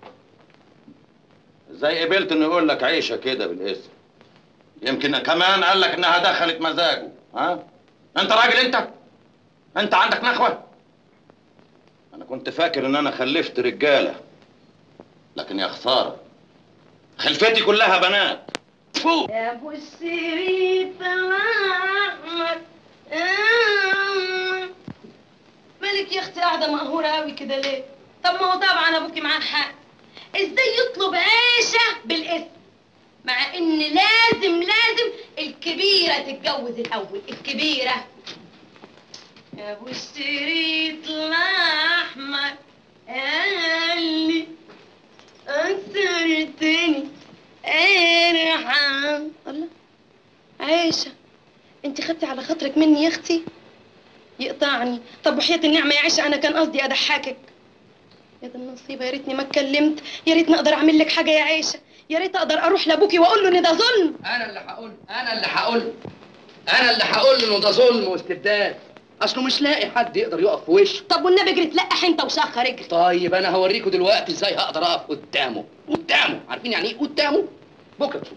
ازاي قبلت انه يقول لك عيشه كده بالاسم يمكن كمان قال لك انها دخلت مزاجه ها انت راجل انت انت عندك نخوه انا كنت فاكر ان انا خلفت رجاله لكن يا خساره خلفتي كلها بنات فو يا ابو السرير احمد مالك يا اختي قاعده مقهوره قوي كده ليه طب ما هو طبعا ابوكي معاه حق ازاي يطلب عيشه بالاسم مع ان لازم لازم الكبيره تتجوز الاول الكبيره يا ابو الشريط الاحمر قالي اكثرتني ارحم الله عايشه انت خدتي على خاطرك مني يا اختي يقطعني طب وحياة النعمة يا عيشة أنا كان قصدي أضحكك يا ده النصيبة يا ريتني ما اتكلمت يا ريتني أقدر أعمل لك حاجة يا عيشة يا ريت أقدر أروح لأبوكي وأقول له إن ده ظلم انا اللي هقول انا اللي هقول انا اللي هقول انه ده ظلم واستبداد اصله مش لاقي حد يقدر يقف في وشه طب والنبي اجري تلقح أنت وشخر اجري طيب انا هوريكم دلوقتي ازاي هقدر اقف قدامه قدامه عارفين يعني ايه قدامه بكره تشوفوا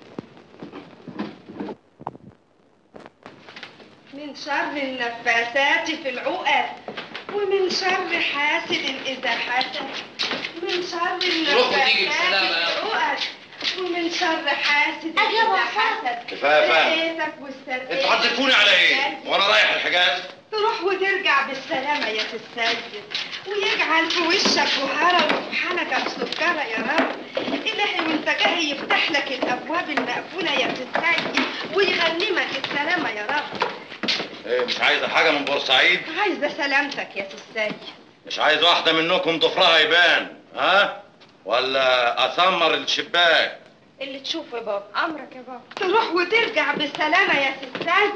من شر النفاثات في العقد ومن شر حاسد إذا حسد من شر روحوا تيجي النفاثات بسلامة في يا العقد ومن شر حاسد أجل إذا وصل. حسد كفاية يا فندم. لقيتك واسترقيت انتوا حطيتوني على ايه؟ وانا رايح الحجاز؟ تروح وترجع بالسلامة يا السيد ويجعل في وشك وهرة وفي حنكك سكرة يا رب إلهي وانت جاي يفتح لك الأبواب المقفولة يا السيد ويغنمك السلامة يا رب ايه مش عايزه حاجه من بورسعيد؟ عايزة سلامتك يا السيد مش عايز واحده منكم ضفرها يبان ها؟ ولا اسمر الشباك؟ اللي تشوفه يا بابا أمرك يا بابا تروح وترجع بالسلامة يا السيد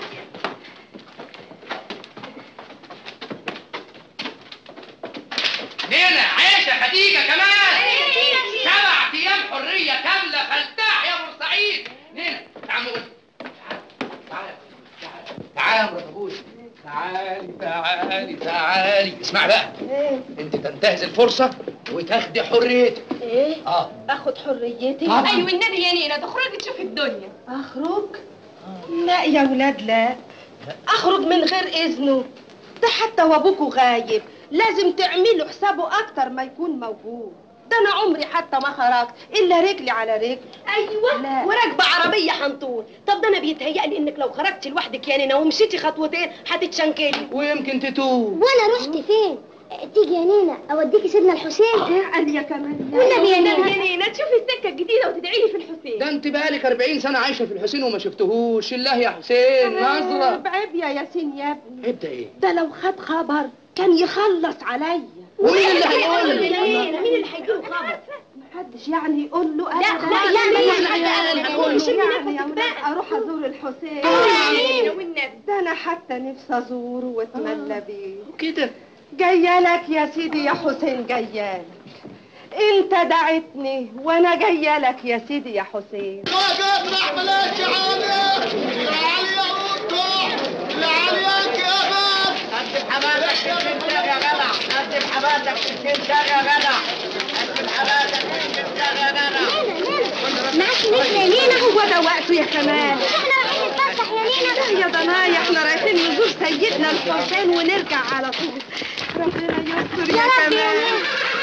نينا عيشة خديجة كمان سبع أيام حرية كاملة فلتاح يا بورسعيد نينا تعال نقول تعال تعال يا مرات أبوي تعالي تعالي تعالي اسمع بقى انت تنتهز الفرصة وتاخدي حريتك ايه اه اخد حريتي طبعاً. ايوه النبي يا نينا تخرجي تشوفي الدنيا اخرج لا يا ولاد لا اخرج من غير اذنه ده حتى وابوكوا غايب لازم تعملوا حسابه اكتر ما يكون موجود ده انا عمري حتى ما خرجت الا رجلي على رجل ايوه لا. وراكبه عربيه حنطور طب ده انا بيتهيألي انك لو خرجت لوحدك يا نينا ومشيتي خطوتين هتتشنكلي ويمكن تتوب وانا رحت فين تيجي يا نينا اوديكي سيدنا الحسين قال يا كمان والنبي يا يا نينا نينا تشوفي السكه الجديده وتدعي لي في الحسين ده انت بقالك 40 سنة عايشة في الحسين وما شفتهوش الله يا حسين نظرة عيب يا ياسين يا ابني ابدا ايه ده لو خد خبر كان يخلص عليا ومين اللي هيقول لي؟ مين مين اللي هيجيله خبر محدش يعني يقول له لا، أبداً. لا، لا، مين لا، اللي لا، هيقول لا، له؟ لا، مش لا، يعني لا، يا ولاد اروح ازور الحسين آمين. والنبي ده انا حتى نفسي ازوره واتملى بيه كده جايه لك يا سيدي يا حسين جايه لك انت دعتني وانا جايه لك يا سيدي يا حسين اطرح بلاش يا علي يا علي يا قطع يا علي يا كبر قدم حماتك في الكنتاج يا جدع قدم حماتك في الكنتاج يا جدع قدم حماتك في الكنتاج يا جدع معاك نجم يا نينا هو ده وقته يا كمال احنا رايحين نتفسح يا نينا يا ضنايا احنا رايحين نزور سيدنا الحسين ونرجع على طول ربنا يستر يا, يا رب يا كمال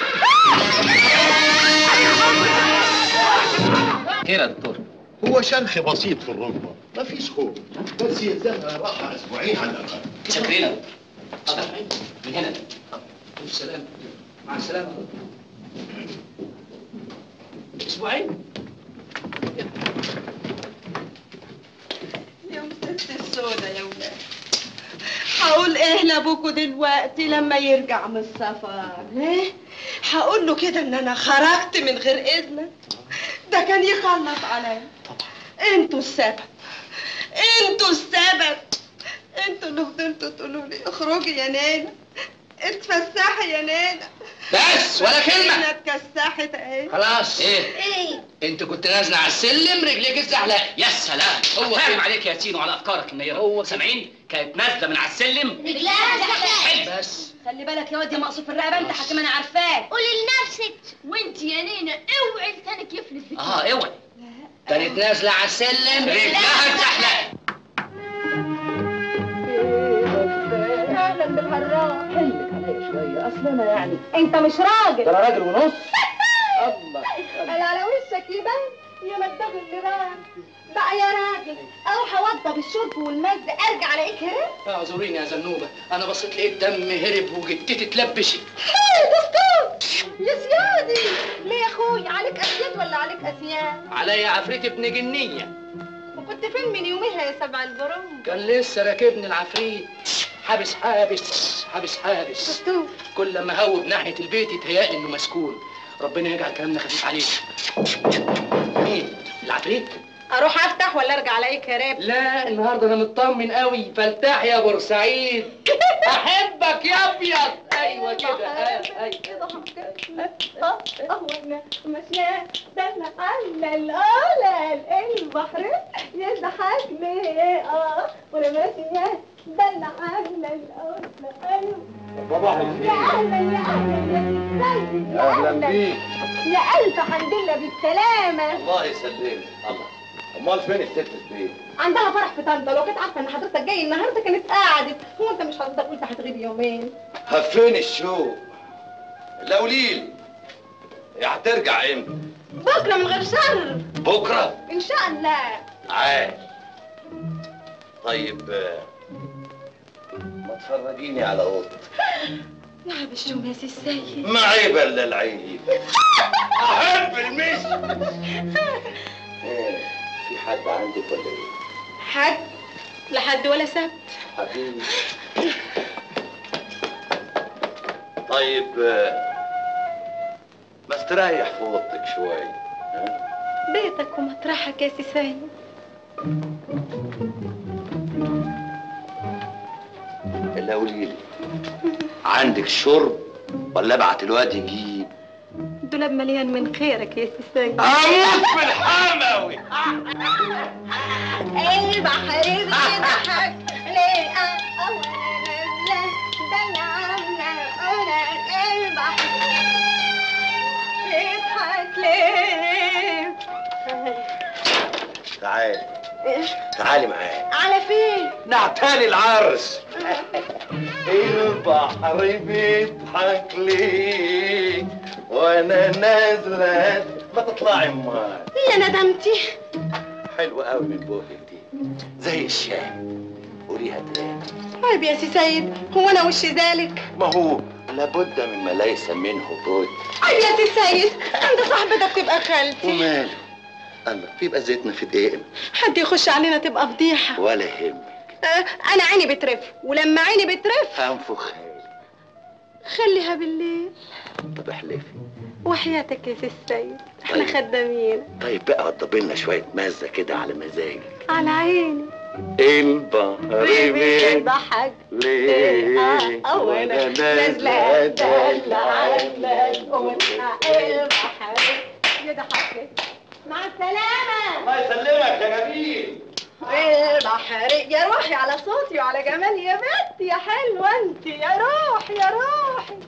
خير يا دكتور هو شرخ بسيط في الركبة مفيش خوف بس يلزمها راحة أسبوعين على الأقل شكرين من هنا السلام مع السلامة اسبوعين يا ست السودة يا ولاد هقول ايه لابوكوا دلوقتي لما يرجع من السفر ايه هقول له كده ان انا خرجت من غير اذنك ده كان يخلص عليا طبعا انتوا السبب انتوا السبب انتوا اللي فضلتوا تقولوا لي اخرجي يا نانا اتفسحي يا نانا بس ولا كلمة نانا اتكسحت اهي خلاص ايه ايه انت كنت نازله على السلم رجليك الزحلقه يا سلام هو فاهم عليك يا ياسين وعلى افكارك النيره هو سامعين كانت نازله من على السلم رجلها زحلقة بس خلي بالك يا واد يا مقصوف الرقبه انت حكيم انا عارفاك قولي لنفسك وانت يا نينا اوعي لسانك يفلت بك اه اوعي كانت نازله على السلم رجلها الزحلقه اهلا بالهراء حلك عليا شويه اصل انا يعني انت مش راجل ده انا راجل ونص الله قال على وشك يبان يا مدغ اللي راح بقى يا راجل اروح اوضب الشرب والمز ارجع الاقيك هرب اعذريني يا زنوبه انا بصيت لقيت دم هرب وجدتي تلبشي دكتور يا سيادي ليه يا اخوي عليك اسياد ولا عليك اسياد عليا عفريت ابن جنيه وكنت فين من يوميها يا سبع البرون كان لسه راكبني العفريت حابس حابس حابس حابس كل ما هوب ناحيه البيت يتهيألي انه مسكون ربنا يجعل كلامنا خفيف عليك مين العفريت اروح افتح ولا ارجع الاقيك هرب لا النهارده انا مطمن قوي فارتاح يا بورسعيد احبك يا ابيض ايوه كده آه، ايوه هو انا ماشيه ده انا على الاولى البحر يضحكني اه وانا ماشيه ده انا على الاولى ايوه بابا يا اهلا يا اهلا يا سيدي يا أهلا اهلا بيك يا الف حمد لله بالسلامه الله يسلمك الله امال فين الست البيت عندها فرح في طنطا لو كانت عارفه ان حضرتك جاي النهارده كانت قعدت هو انت مش حضرتك قلت هتغيب يومين هفين الشوق لا قوليلي هي هترجع امتى بكره من غير شر بكره ان شاء الله عاش طيب آه، ما تفرجيني على اوضتك نعم الشوم يا سي السيد ما عيب الا العيب احب المشي إيه، في حد عندك ولا ايه حد لا حد ولا سبت حبيبي طيب آه، ما استريح في اوضتك شوي ها؟ بيتك ومطرحك يا سي سيد الا قولي لي عندك شرب ولا ابعت الواد يجيب الدولاب مليان من خيرك يا سي سيد اموت في الحموي البحر بيضحك ليه أولا دلعنا أولا البحر بيضحك ليه تعالي تعالي معايا على فين؟ نعتالي العرس البحر بيضحك لي وانا نازله ما تطلعي امال يا ندمتي حلوه قوي من بوقك دي زي الشاي قوليها تاني طيب يا سي سيد هو انا وش ذلك ما هو لابد مما ليس منه بد طيب يا سي سيد عند صاحبتك تبقى خالتي وماله الله بيبقى زيتنا في دقيقة حد يخش علينا تبقى فضيحه ولا يهمك آه، انا عيني بترف ولما عيني بترف هنفخ خليها بالليل طب احلفي وحياتك يا سي السيد احنا طيب. خدامين طيب بقى وضبي لنا شوية مزة كده على مزاجك على عيني البحر بيضحك ليه آه، وانا نازله دلع الملقون البحر يضحك مع السلامه الله يسلمك يا جميل البحر يا روحي على صوتي وعلى جمالي يا بنت يا حلوه انت يا روحي يا روحي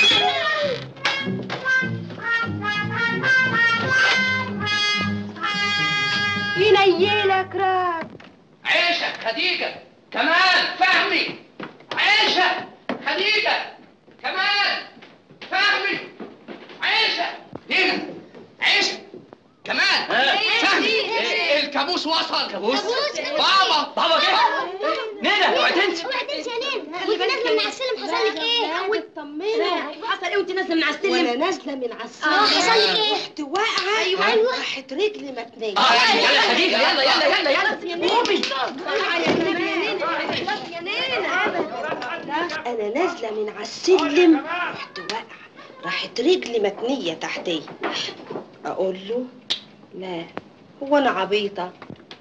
ينيلك راك عيشة خديجة كمان فهمي عيشة خديجة كمان فهمي عيشة دينا عيشة كمان فهمي الكابوس وصل كابوس بابا بابا جه نينا اوعي تنسي اوعي تنسي يا نينا وانت نازله من على السلم حصل لك ايه؟ عاود طمني حصل ايه وانت نازله من على السلم وانا نازله من على السلم اه حصل لك ايه؟ رحت واقعه ايوه ايوه راحت رجلي متنيه اه يلا يلا خديجة يلا يلا يلا يلا قومي انا نازله من على السلم رحت واقعه راحت رجلي متنيه تحتيه اقول له لا هو انا عبيطه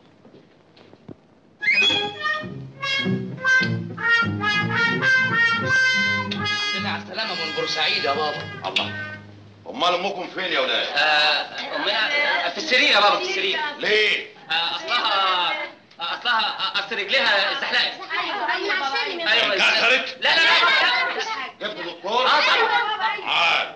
الحمد على السلامة من بورسعيد يا بابا الله امال امكم فين يا ولاد آه، أمنا في السرير يا بابا في السرير ليه آه، اصلها آه، اصلها اصل رجليها ازدحلقت ايوه كسرت لا لا لا جبت دكتور اه طبعا تعال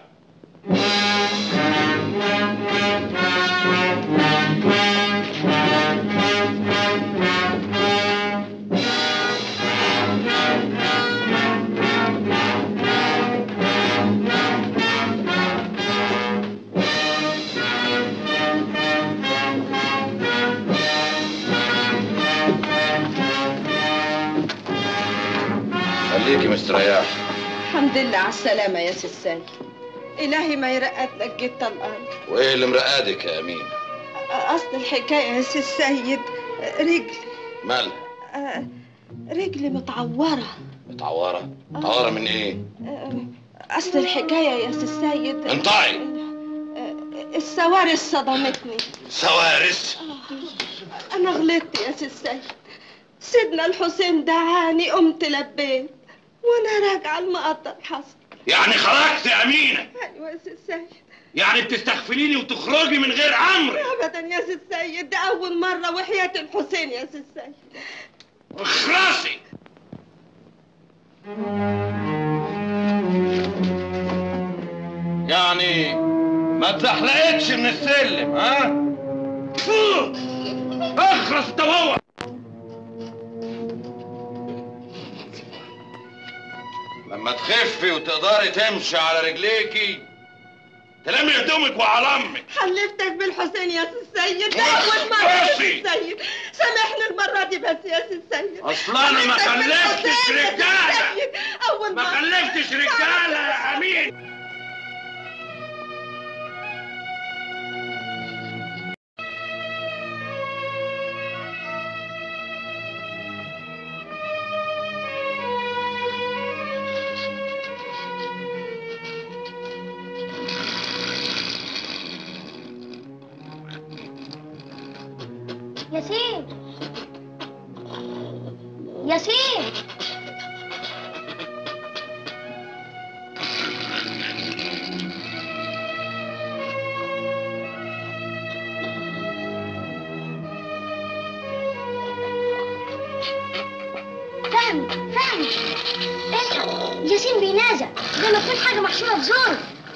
خليكي مستريح الحمد لله على السلامه يا سي السيد الهي ما يرقد لك جيت طلقان وايه اللي مرقادك يا امين اصل الحكايه يا سي السيد رجلي مالها آه، رجلي متعوره متعوره متعوره من ايه آه، اصل الحكايه يا سي السيد انطعي السوارس صدمتني سوارس انا غلطت يا سي السيد سيدنا الحسين دعاني قمت لبيت وانا راجعه المقطر حصل يعني خرجت يا امينه ايوه يا سي السيد يعني بتستغفليني وتخرجي من غير امر ابدا يا سي السيد ده اول مره وحياه الحسين يا سي السيد اخرسي يعني ما اتزحلقتش من السلم ها فوق اخرس انت وهو لما تخفي وتقدري تمشي على رجليكي تلمي هدومك وعلى امك حلفتك بالحسين يا سي السيد ده بس، اول مره يا بس. سي السيد سامحني المره دي بس يا سي السيد اصل انا ما حلفتك خلفتش بالحسين يا سي رجاله السيد. اول ما مرة. خلفتش رجاله يا امين ياسين ياسين فهمي فهمي الحق ياسين بينازع زي ما تكون حاجة محشورة في زوره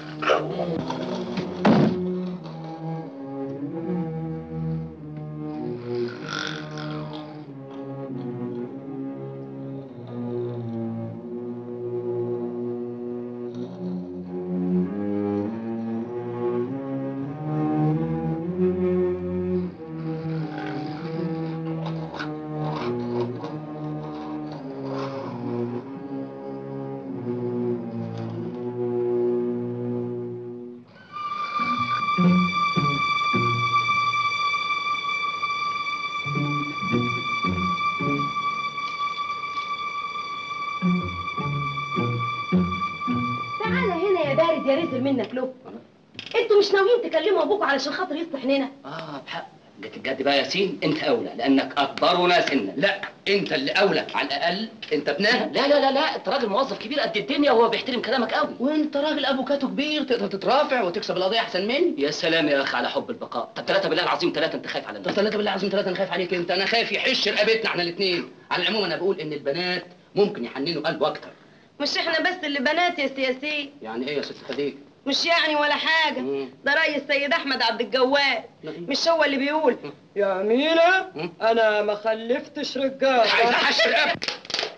تعالى هنا يا بارد يا رزل منك له انتوا مش ناويين تكلموا ابوكوا علشان خاطر يصلح لنا اه بحق جت الجد بقى يا ياسين انت اولى لانك اكبرنا سنا لا انت اللي اولى على الاقل انت ابنها لا لا لا لا انت راجل موظف كبير قد الدنيا وهو بيحترم كلامك قوي وانت راجل افوكاتو كبير تقدر تترافع وتكسب القضيه احسن مني يا سلام يا اخي على حب البقاء طب ثلاثه بالله العظيم ثلاثه انت خايف على طب الناس ثلاثة بالله العظيم ثلاثة أنا خايف عليك أنت أنا خايف يحش رقبتنا إحنا الاتنين على العموم أنا بقول إن البنات ممكن يحننوا قلبه أكتر مش احنا بس اللي بنات يا سياسي يعني إيه يا ست خديجة؟ مش يعني ولا حاجة ده رأي السيد أحمد عبد الجواد مش هو اللي بيقول يا أمينة أنا ما خلفتش رجالة عايز أحش رقبتك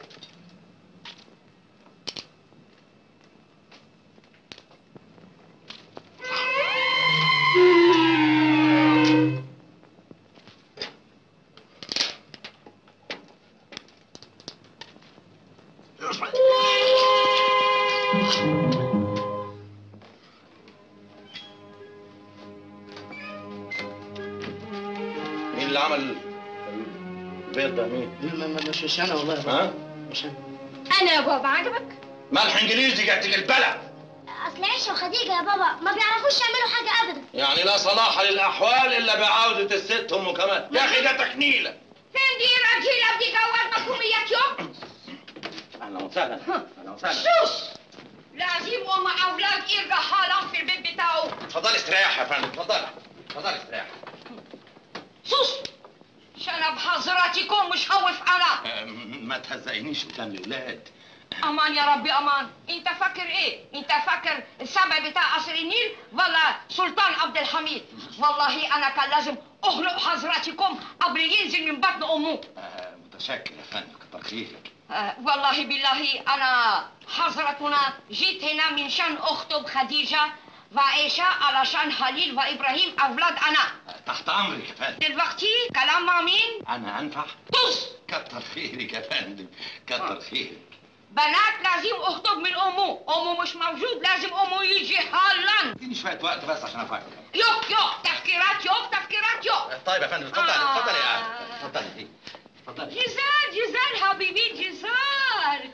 مين اللي عمل البيض ده مين؟ مش مش أنا والله ها؟ مش أنا أنا يا بابا عجبك؟ ملح انجليزي قتل البلد أصل عيشة وخديجة يا بابا ما بيعرفوش يعملوا حاجة أبدا يعني لا صلاح للاحوال الا بعوده الست ام كمان يا اخي ده تكنيله فين دي راجيلة بدي جواد مفهومية يوم اهلا وسهلا اهلا وسهلا شوش لازم ومع أولاد يرجع حالا في البيت بتاعه اتفضلي استريح يا فندم اتفضلي اتفضلي استريح سوس عشان بحضراتكم مش خوف أنا أه، ما تهزقنيش قدام الاولاد امان يا ربي امان انت فاكر ايه انت فاكر السبع بتاع قصر النيل ولا سلطان عبد الحميد والله انا كان لازم اخلق حضراتكم قبل ينزل من بطن امه أه، متشكر يا فندم كتر خيرك آه والله بالله انا حضرتنا جيت هنا من شان اخطب خديجه وعائشه علشان خليل وابراهيم اولاد انا تحت امرك يا فندم دلوقتي كلام مع مين انا انفع طز كتر خيرك يا فندم كتر خيرك بنات لازم اخطب من امه امه مش موجود لازم امه يجي حالا اديني شويه وقت بس عشان افكر يوك يوك تفكيرات يوك تفكيرات يوك طيب يا فندم اتفضلي آه. اتفضلي يا اتفضلي اتفضلي جزال جزال حبيبي جزال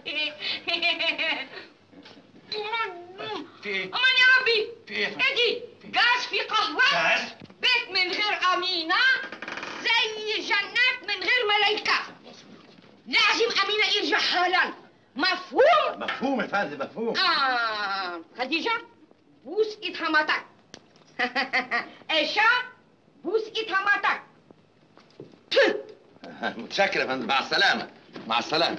في ايه؟ امان يا ربي في ايه؟ ادي غاز في قهوة غاز؟ بيت من غير أمينة زي جنات من غير ملايكة لازم أمينة يرجع حالا مفهوم؟ مفهوم يا فندم مفهوم آه خديجة بوس إيد حماتك إيشا بوس إيد حماتك متشكر يا فندم مع السلامه مع السلامه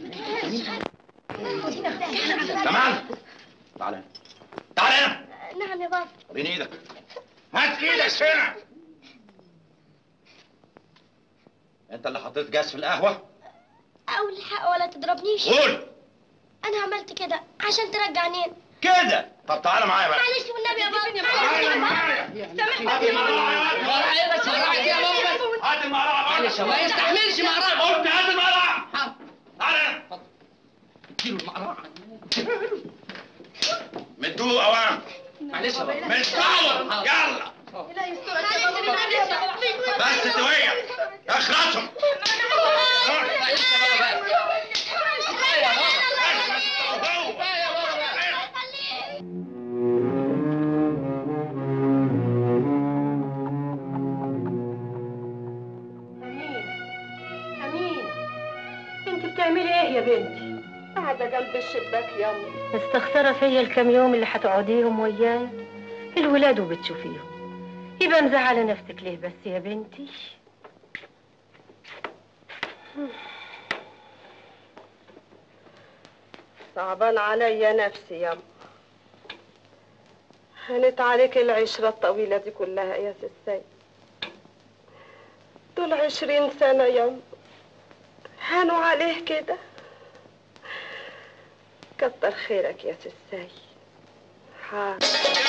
كمان تعالى تعالى هنا نعم يا بابا وريني ايدك هات ايدك هنا انت اللي حطيت جاز في القهوه أول الحق ولا تضربنيش قول أنا عملت كده عشان ترجعنين كده طب تعالى معايا بقى معلش والنبي يا بابا هات المقرعه مقرعه ايه بس مقرعه ايه يا بابا بس هات المقرعه معلش ما يستحملش مقرعه قلت هات المقرعه تعالى اديله المقرعه مدوه اوام معلش يا بابا مدوه يلا بس تويه اخرسهم أمين أنت بتعملي إيه يا بنتي؟ قاعدة جنب الشباك ياما مستخسرة فيا الكام يوم اللي هتقعديهم وياي الولاد وبتشوفيهم يبقى مزعلة نفسك ليه بس يا بنتي؟ صعبان عليا نفسي ياما هنت عليك العشرة الطويلة دي كلها يا سي السيد دول عشرين سنة ياما هانوا عليه كده كتر خيرك يا سي السيد حاضر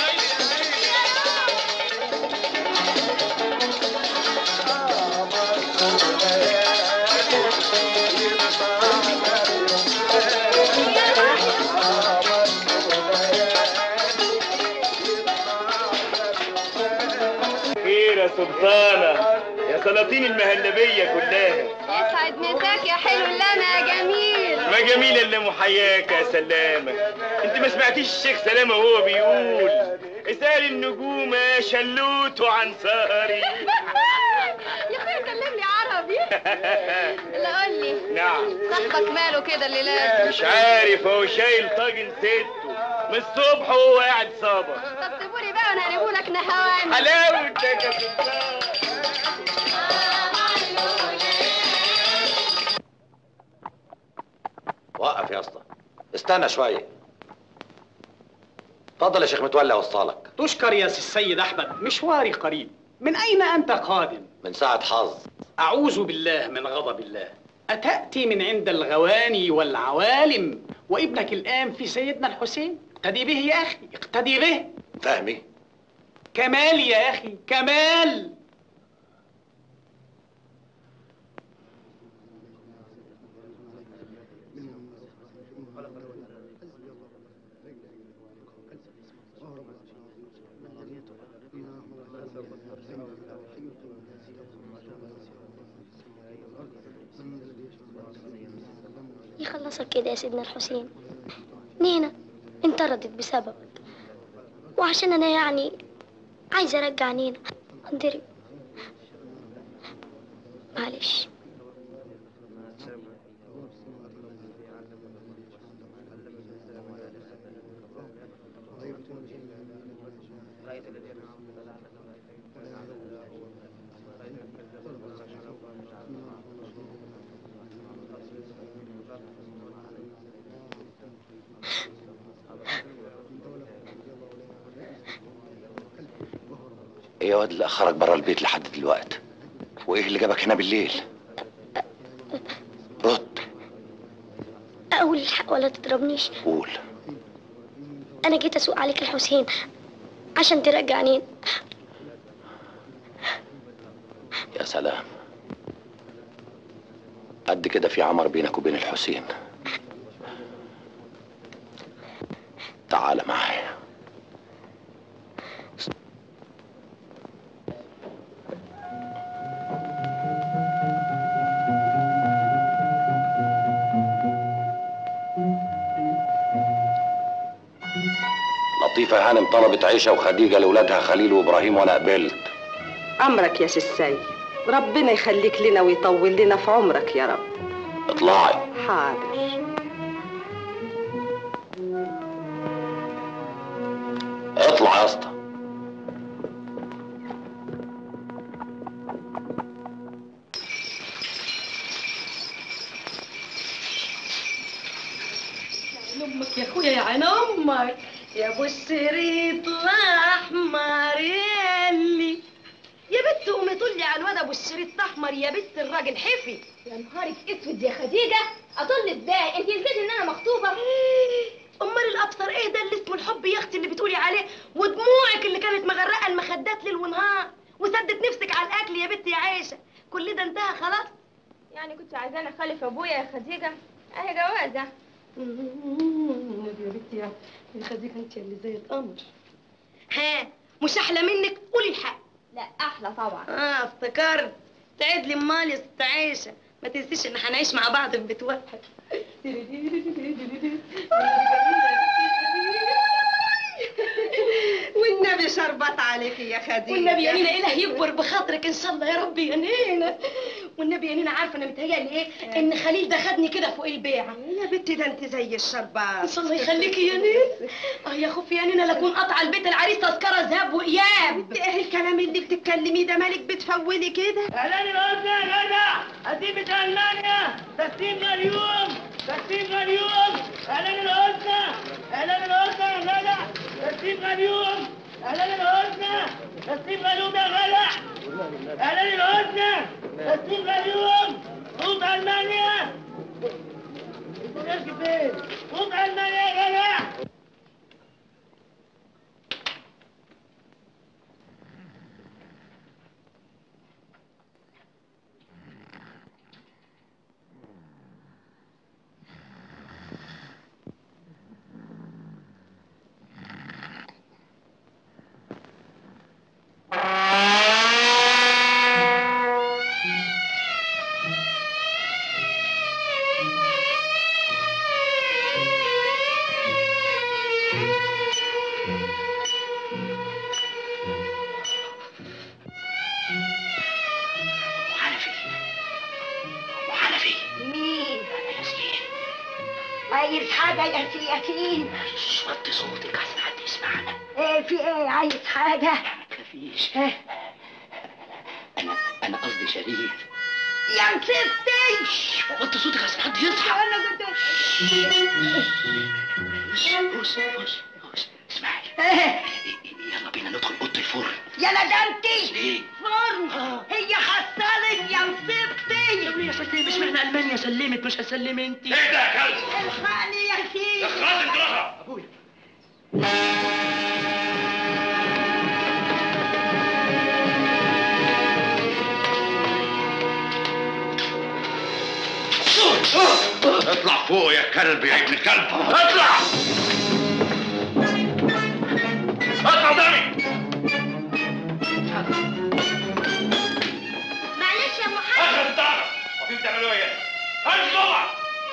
خير يا سلطانة يا سلاطين المهلبية كلها يسعد مساك يا حلو اللمع يا جميل ما جميل الا محياك يا سلامة انت ما سمعتيش الشيخ سلامة وهو بيقول اسأل النجوم يا شلوت وعنصاري يا اخويا كلمني عربي لا قول لي نعم صاحبك ماله كده الليلات مش عارف هو شايل طاجن سته من الصبح وهو قاعد صابر طب سيبوني بقى وانا هجيبولك نهوان حلاوتك يا سلطان وقف يا اسطى استنى شويه اتفضل يا شيخ متولي اوصلك تشكر يا سي السيد احمد مشواري قريب من اين انت قادم من ساعه حظ اعوذ بالله من غضب الله اتاتي من عند الغواني والعوالم وابنك الان في سيدنا الحسين اقتدي به يا اخي اقتدي به فهمي كمال يا اخي كمال يخلصك كده يا سيدنا الحسين نينا انطردت بسببك وعشان انا يعني عايزه ارجع نينا انضرب معلش ايه يا واد اللي اخرك بره البيت لحد دلوقتي وايه اللي جابك هنا بالليل رد اقول الحق ولا تضربنيش قول انا جيت اسوق عليك الحسين عشان ترجع نينا يا سلام قد كده في عمر بينك وبين الحسين تعال معايا لطيفة هانم طلبت عيشة وخديجة لولادها خليل وإبراهيم وأنا قبلت أمرك يا سي السيد ربنا يخليك لنا ويطول لنا في عمرك يا رب اطلعي حاضر اطلع يا اسطى امك يا اخويا يا عين امك يا ابو الشريط الاحمر ياللي يا بت قومي طلي على الواد ابو الشريط الاحمر يا بت الراجل حفي يا نهارك اسود يا خديجه اطل ازاي انت نسيتي ان انا مخطوبه امال الابصر ايه ده اللي اسمه الحب يا اختي اللي بتقولي عليه ودموعك اللي كانت كانت مغرقه المخدات ليل ونهار وسدت نفسك على الاكل يا بنتي يا عيشه كل ده انتهى خلاص يعني كنت عايزاني اخلف ابويا يا خديجه اهي جوازه يا بنتي يا يا خديجه انت اللي زي القمر ها مش احلى منك قولي الحق لا احلى طبعا اه افتكرت تعيد لي امال يا ست عيشه ما تنسيش ان هنعيش مع بعض في بيت واحد والنبي شربت عليك يا خديجه والنبي يا نينا اله يكبر بخاطرك ان شاء الله يا رب يا نينا والنبي يا نينا عارفه انا متهيألي ايه ان خليل ده خدني كده فوق البيعه يا بنتي ده انت زي الشربات ان شاء الله يخليكي يا نينا اه يا خوفي يا نينا لاكون قطع البيت العريس تذكره ذهب واياب ايه الكلام اللي بتتكلميه ده مالك بتفولي كده اعلان العزة يا جدع هتيجي المانيا تسليم اليوم تسليم اليوم اعلان العزة اعلان العزة يا جدع تسليم اليوم اعلان العزة تسليم اليوم يا جدع اعلان العزة تسليم اليوم قوم المانيا انت فين قوم المانيا يا جدع مين؟ عايز حاجة يا سي ياسين وطي صوتك عشان حد يسمعنا ايه في ايه عايز حاجة؟ مفيش انا انا قصدي شريف يا مسفتي وطي صوتك عشان حد يصحى انا كنت هوش هوش هوش اسمعي يلا بينا ندخل اوضه الفرن يا ندمتي ليه؟ فرن هي حصلت يا مسفتي يا ستي مش معنى المانيا سلمت مش هسلم انت ايه ده يا كلب الحقني يا سيدي اخرج انت ابويا اطلع فوق يا كلب يا ابن كلب اطلع اطلع قدامي معلش يا محمد اخرج الدار وفي بتعملوا ايه امشي جوه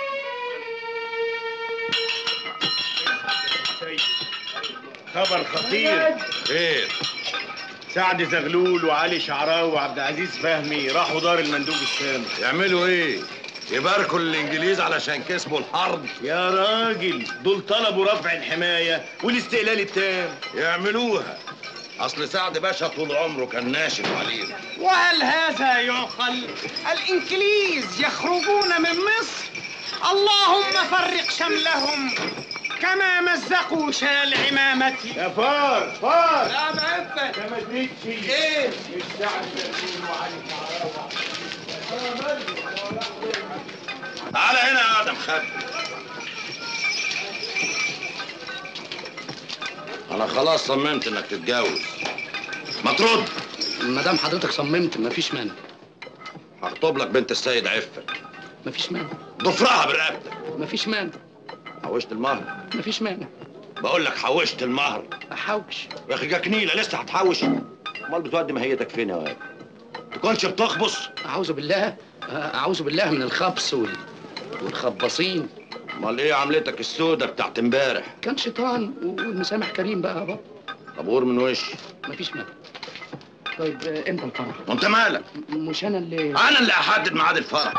خبر خطير خير سعد زغلول وعلي شعراوي وعبد العزيز فهمي راحوا دار المندوب السامي يعملوا ايه يباركوا للانجليز علشان كسبوا الحرب يا راجل دول طلبوا رفع الحمايه والاستقلال التام يعملوها اصل سعد باشا طول عمره كان ناشف عليهم وهل هذا يعقل الانجليز يخرجون من مصر اللهم فرق شملهم كما مزقوا شال عمامتي يا فار فار لا بعفت ده ما ادريتش ايه مش سعد زغلول وعلي شعراوي تعالى هنا يا ادم خد انا خلاص صممت انك تتجوز ما ترد ما دام حضرتك صممت مفيش مانع هخطب لك بنت السيد عفت مفيش مانع ضفرها برقبتك مفيش مانع حوشت المهر مفيش مانع بقول لك حوشت المهر احوش يا اخي جاكنيله لسه هتحوش امال بتودي ماهيتك فين يا واد تكونش بتخبص اعوذ بالله اعوذ بالله من الخبص وال... والخباصين امال ايه عملتك السودة بتاعت امبارح كان شيطان والمسامح كريم بقى بابا طابور من وش مفيش مانع طيب آه، امتى الفرح وانت مالك م- مش انا اللي انا اللي احدد ميعاد الفرح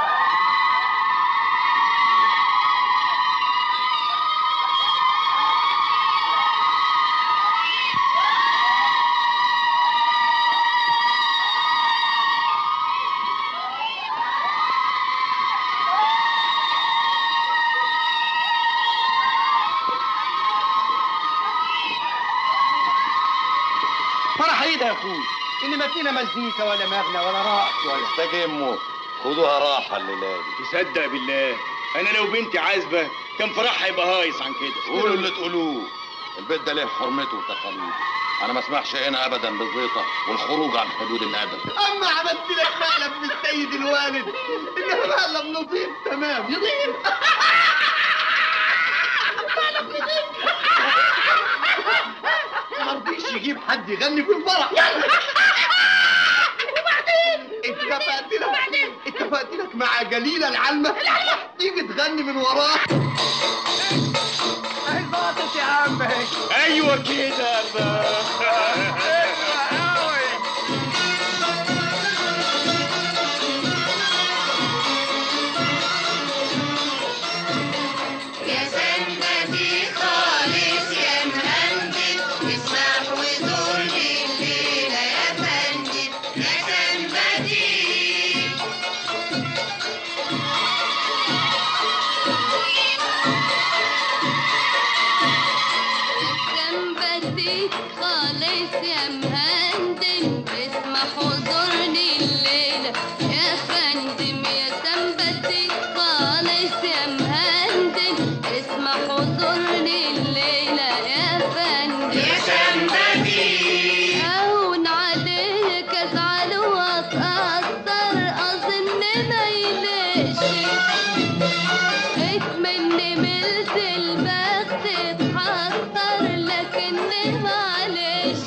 فرح ايه ده يا اخوي اللي ما فينا مزيكا ولا مغنى ولا رقص ولا استجموا خدوها راحه الليله دي تصدق بالله انا لو بنتي عازبه كان فرحها يبقى هايص عن كده قولوا اللي تقولوه البيت ده ليه حرمته وتقاليده انا ما اسمحش هنا ابدا بالزيطه والخروج عن حدود الادب اما عملت لك مقلب من السيد الوالد انما مقلب نظيف تمام نظيف مقلب نظيف ما رضيش يجيب حد يغني في الفرح وبعدين اتفقت لك اتفقت لك مع جليله العلمه تيجي تغني من وراه ظبطت يا عم ايوه كده يا سندتي خالص يا مهندس اسمح ودور الليلة يا فندم يا سندتي سنبتي خالص يا مهندم اسمع حضورني الليلة يا فندم يا سنبتي خالص يا مهندم اسمع حضورني الليلة يا فندم يا سنبتي. أهون عليك أزعل وأتأثر أظن ما يليش اتمنى ملت البخت اتحسر لكن معلش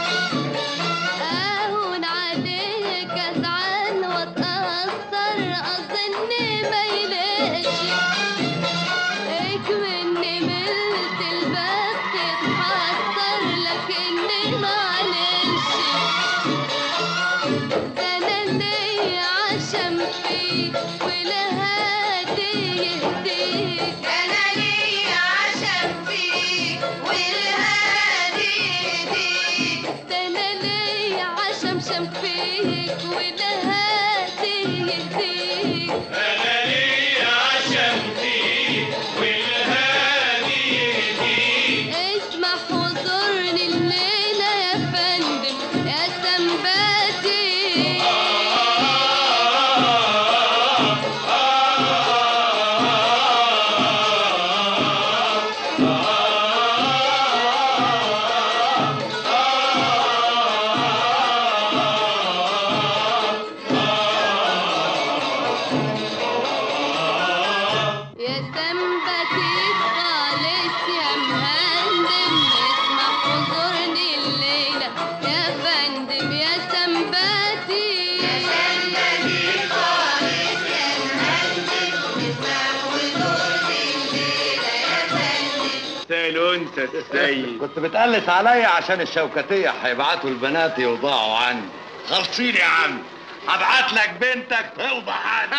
اهون عليك ازعل واتأثر اظن ما يليش اتمنى ملت البخت اتحسر لكن معلش ده انا ليا عشم فيك والهادي يهديك انا ليا عشم فيك والهادي يهديك ده انا ليا عشم شم فيك والهادي يهديك انا ليا عشم فيك والهادي يهديك اسمع حضورني الليلة يا فندم يا سنباتي يا سنبتي خالص يا مهندم اسمع حضورني الليلة يا فندم يا سنبتي يا سنبتي خالص يا مهندم اسمع حضورني الليلة يا فندم الانثى السيد كنت بتقلس عليا عشان الشوكتيه هيبعتوا البنات يوضعوا عني خلصين يا عم هبعت لك بنتك توضع عني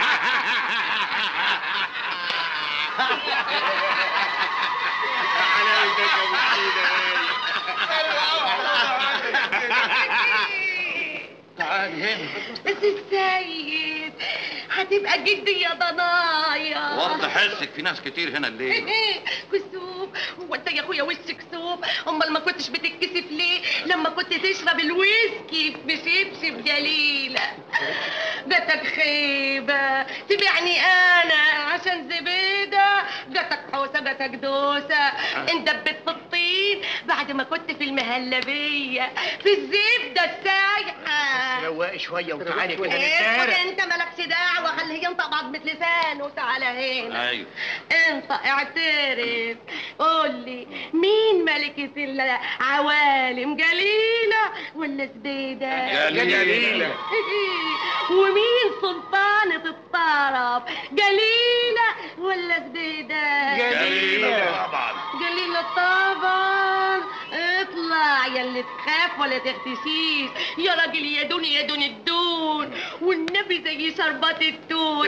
تعالي هنا بس السيد هتبقى جدي يا ضنايا وضح حسك في ناس كتير هنا الليل كسوف هو انت يا اخويا وشك كسوف امال ما كنتش بتتكسف ليه لما كنت تشرب الويسكي بشبشب جليله جاتك خيبه تبيعني انا عشان زبيده جاتك حوسه جاتك دوسه اندبت في الطين بعد ما كنت في المهلبيه في الزبده السايحه رواقي شويه وتعالي كده اسكت نتسارع انت مالكش دعوه خليه ينطق بعض مثل لسانه تعالى هنا ايوه انت اعترف قول لي مين ملكة العوالم جليلة ولا زبيدة؟ جليلة. ومين سلطانة الطرب؟ جليلة ولا زبيدة؟ جليلة طبعا. جليلة طبعا اطلع يا اللي تخاف ولا تختشيش يا راجل يا دون يا دون الدون والنبي زي شربات التوت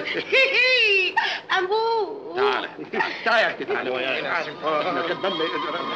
اموت تعالى تعالى يا اختي تعالى وياي احنا قدامنا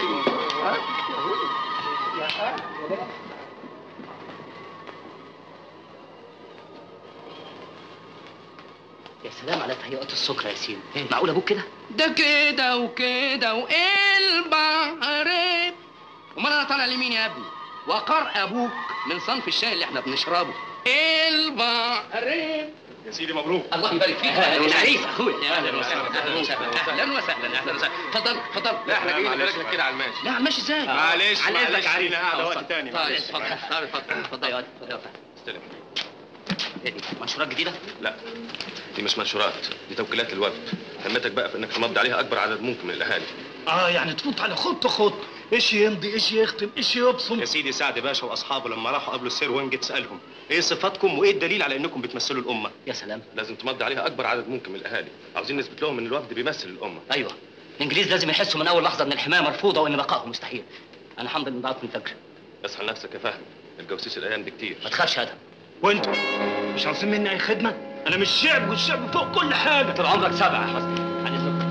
يا سلام على تهيئات السكر يا ياسين معقول ابوك كده ده كده وكده والبحر امال انا طالع لمين يا ابني وقر ابوك من صنف الشاي اللي احنا بنشربه البحر يا سيدي مبروك الله يبارك فيك أهلاً وسهلاً. العريس اخويا اهلا وسهلا اهلا وسهلا اهلا وسهلا اهلا وسهلا اتفضل اتفضل لا احنا جايين نبارك لك كده على الماشي لا على الماشي ازاي معلش على إذنك معلش يا عريس. لينا قاعده آه، وقت اتفضل. تاني طيب معلش اتفضل اتفضل اتفضل اتفضل يا واد اتفضل يا واد. استلم ايه دي منشورات جديده لا دي مش منشورات دي توكيلات للوفد همتك بقى في انك تمضي عليها اكبر عدد ممكن من الاهالي اه يعني تفوت على خط خط ايش يمضي ايش يختم ايش يبصم يا سيدي سعد باشا واصحابه لما راحوا قابلوا السير وينج تسالهم ايه صفاتكم وايه الدليل على انكم بتمثلوا الامه يا سلام لازم تمضي عليها اكبر عدد ممكن من الاهالي عاوزين نثبت لهم ان الوفد بيمثل الامه ايوه الانجليز لازم يحسوا من اول لحظه ان الحمايه مرفوضه وان بقائهم مستحيل انا حمد من ضعف من فجر اصحى لنفسك يا فهمي الجواسيس الايام دي كتير ما تخافش ادهم وانت مش عاوزين مني اي خدمه انا مش شعب والشعب فوق كل حاجه طول عمرك سبع يا حسني عن اذنك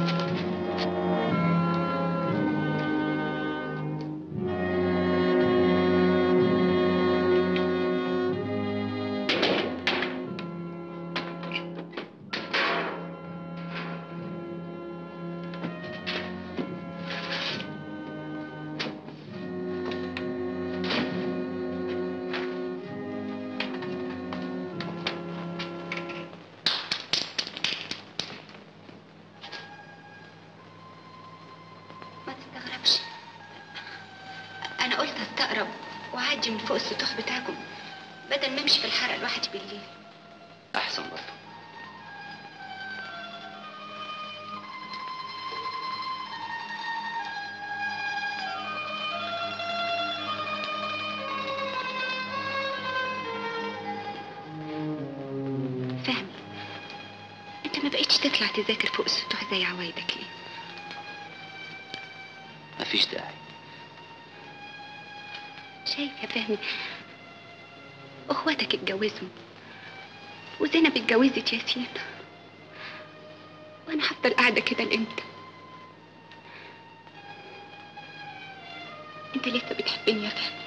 ما تستغربش انا قلت استقرب واعدي من فوق السطوح بتاعكم بدل ما امشي في الحرق لوحدي بالليل احسن برضه فهمي انت ما بقيتش تطلع تذاكر فوق السطوح زي عوايدك ليه مفيش داعي شايف يا فهمي اخواتك اتجوزوا وزينب اتجوزت ياسين وانا هفضل قاعده كده لامتى انت لسه بتحبني يا فهمي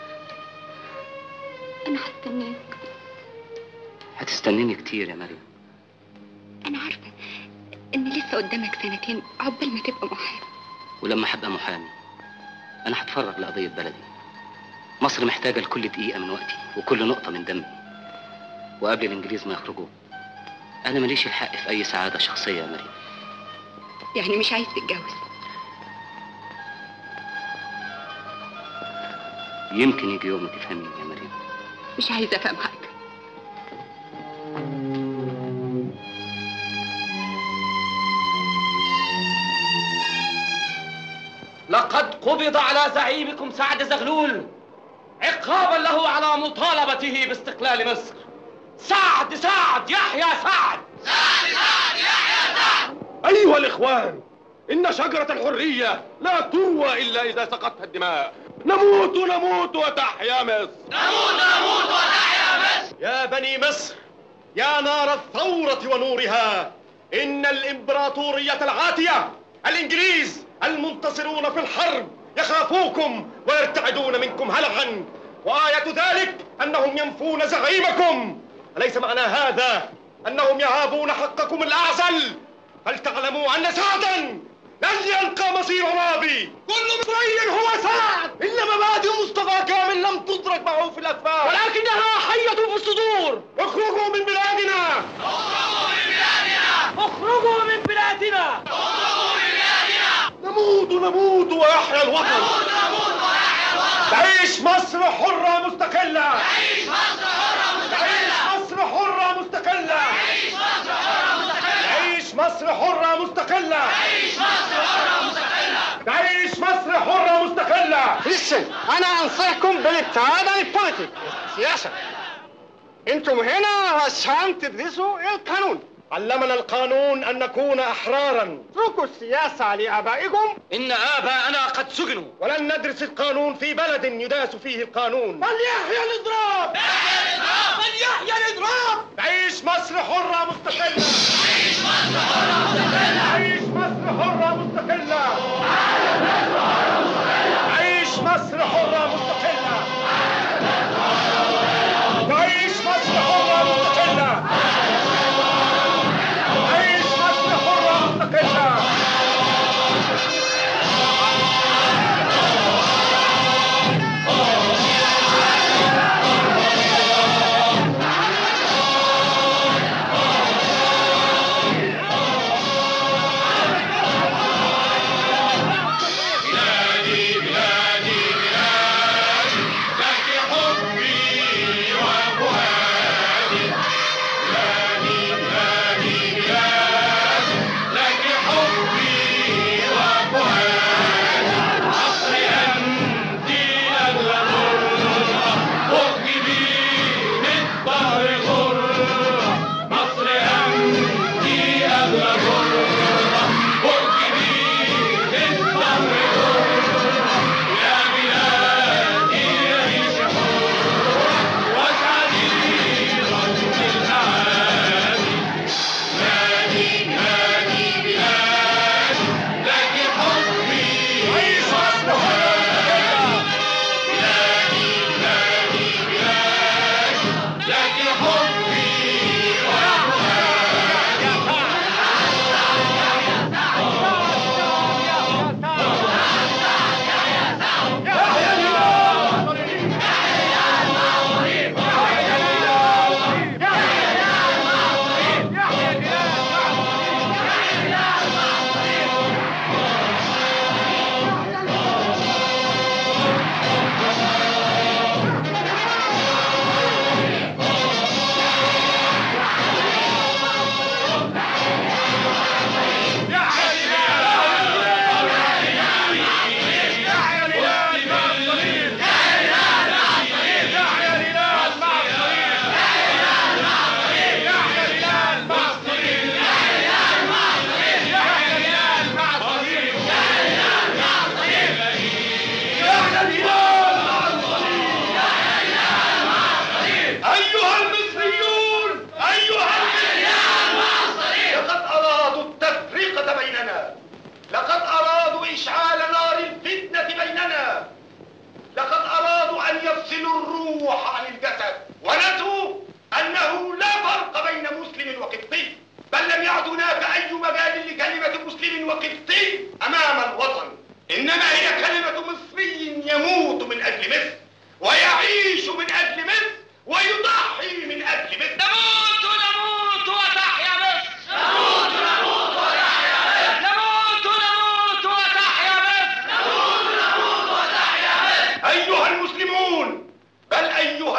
انا هستناك هتستنيني كتير يا مريم انا عارفه ان لسه قدامك سنتين عقبال ما تبقى محامي ولما هبقى محامي انا هتفرغ لقضيه بلدي مصر محتاجه لكل دقيقه من وقتي وكل نقطه من دمي وقبل الانجليز ما يخرجوا انا ماليش الحق في اي سعاده شخصيه يا مريم يعني مش عايز تتجوز يمكن يجي يوم تفهميني يا مريم مش عايزه افهم حاجه لقد قبض على زعيمكم سعد زغلول عقابا له على مطالبته باستقلال مصر سعد سعد يحيى سعد ايها الاخوان ان شجره الحريه لا تروى الا اذا سقطها الدماء نموت نموت وتحيا مصر نموت نموت وتحيا مصر يا بني مصر يا نار الثورة ونورها إن الإمبراطورية العاتية الإنجليز المنتصرون في الحرب يخافوكم ويرتعدون منكم هلعا وآية ذلك أنهم ينفون زعيمكم أليس معنى هذا أنهم يهابون حقكم الأعزل فلتعلموا أن سعدا لن يلقى مصير رابي كل مصري هو سعد إن مبادئ مصطفى كامل لم تدرك معه في الأكفاء ولكنها حية في الصدور اخرجوا من بلادنا اخرجوا من بلادنا نموت نموت ويحيا الوطن نموت نموت ويحيا الوطن تعيش مصر حرة مستقلة تعيش مصر حرة مستقلة تعيش مصر حرة مستقلة تعيش مصر حرة مستقلة تعيش مصر حرة مستقلة Listen, أنا أنصحكم بالابتعاد عن البوليتيك السياسة أنتم هنا عشان تدرسوا القانون علمنا القانون أن نكون أحرارا اتركوا السياسة لآبائكم إن آباءنا قد سجنوا ولن ندرس القانون في بلد يداس فيه القانون فليحيا الإضراب فليحيا الإضراب تعيش مصر حرة مستقلة تعيش مصر حرة مستقلة تعيش مصر حرة مستقلة تعيش مصر حرة مستقلة تعيش مصر حرة مستقلة تعيش مصر حرة مستقلة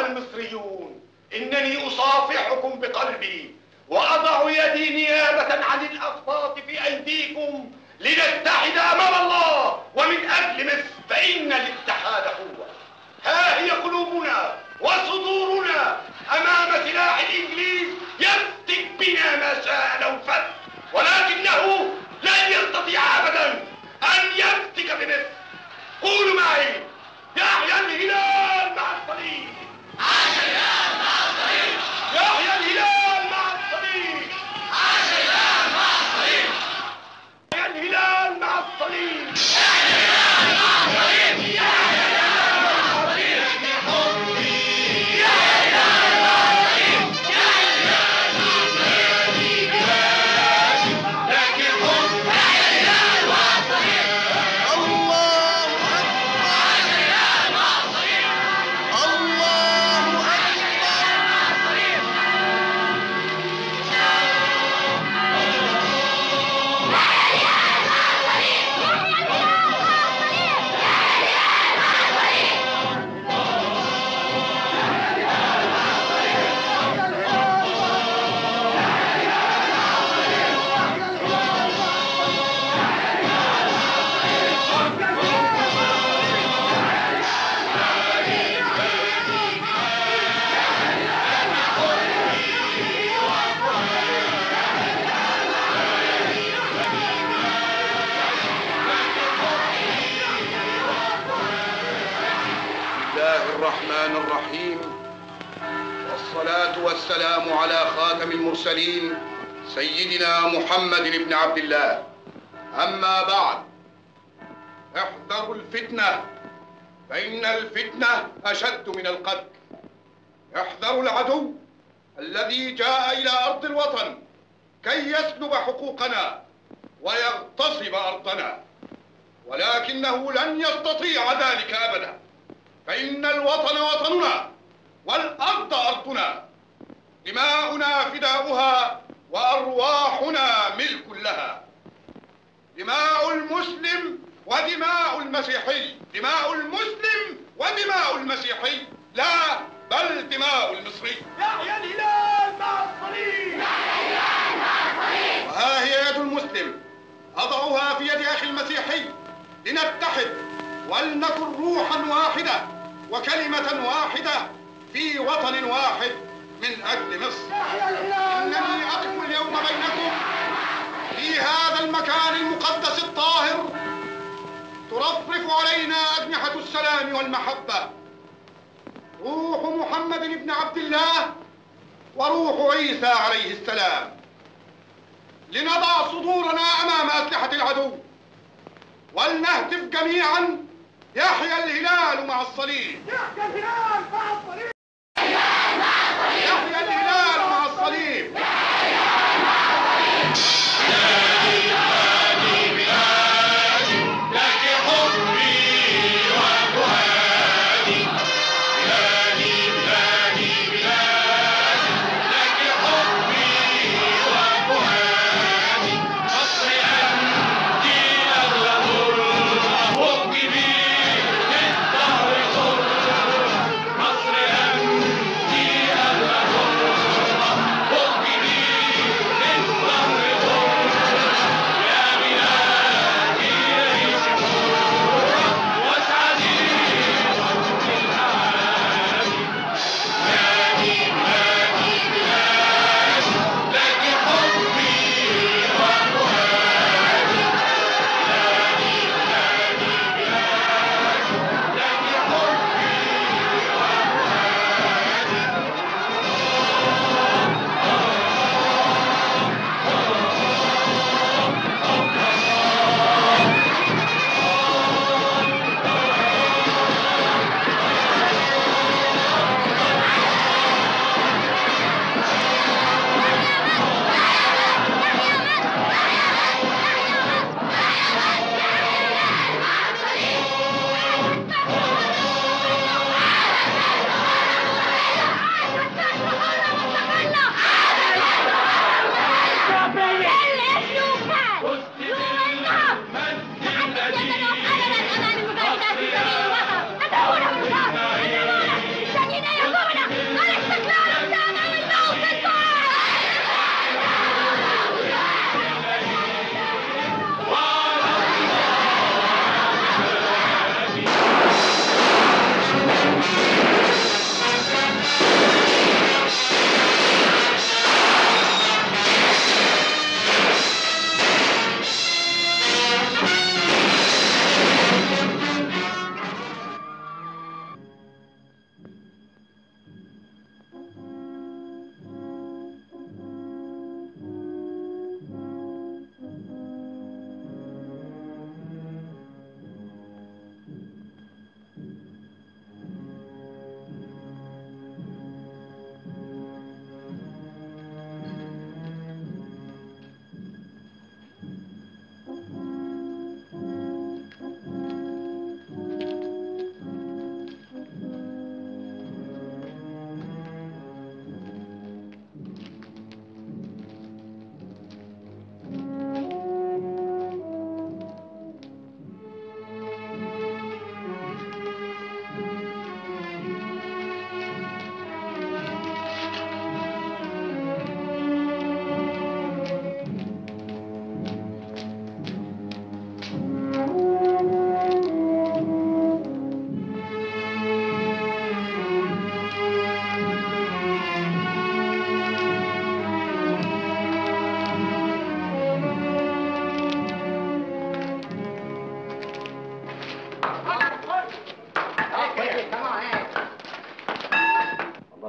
المصريون إنني أصافحكم بقلبي وأضع يدي نيابة عن الأقساط في أيديكم لنتحد أمام الله ومن أجل مصر فإن الاتحاد قوة ها هي قلوبنا وصدورنا أمام سلاح الإنجليز يفتك بنا ما شاء لو فت ولكنه لن يستطيع أبدا أن يفتك بمصر قولوا معي يحيى الهلال مع الصليب يحيى الهلال مع الصليب يحيى الهلال مع الصليب يحيى الهلال مع الصليب بسم الله الرحمن الرحيم والصلاة والسلام على خاتم المرسلين سيدنا محمد بن عبد الله أما بعد احذروا الفتنة فإن الفتنة أشد من القتل احذروا العدو الذي جاء إلى أرض الوطن كي يسلب حقوقنا ويغتصب أرضنا ولكنه لن يستطيع ذلك أبداً فإن الوطن وطننا والأرض أرضنا دماؤنا فداؤها وأرواحنا ملك لها دماء المسلم ودماء المسيحي دماء المسلم ودماء المسيحي لا بل دماء المصري يحيى الهلال مع الصليب وها هي يد المسلم أضعها في يد أخي المسيحي لنتحد ولنكن روحا واحدة وكلمة واحدة في وطن واحد من أجل مصر إنني أقف اليوم بينكم في هذا المكان المقدس الطاهر ترفرف علينا أجنحة السلام والمحبة روح محمد بن عبد الله وروح عيسى عليه السلام لنضع صدورنا أمام أسلحة العدو ولنهتف جميعا يحيى الهلال مع الصليب يحيى الهلال مع الصليب يحيى الهلال مع الصليب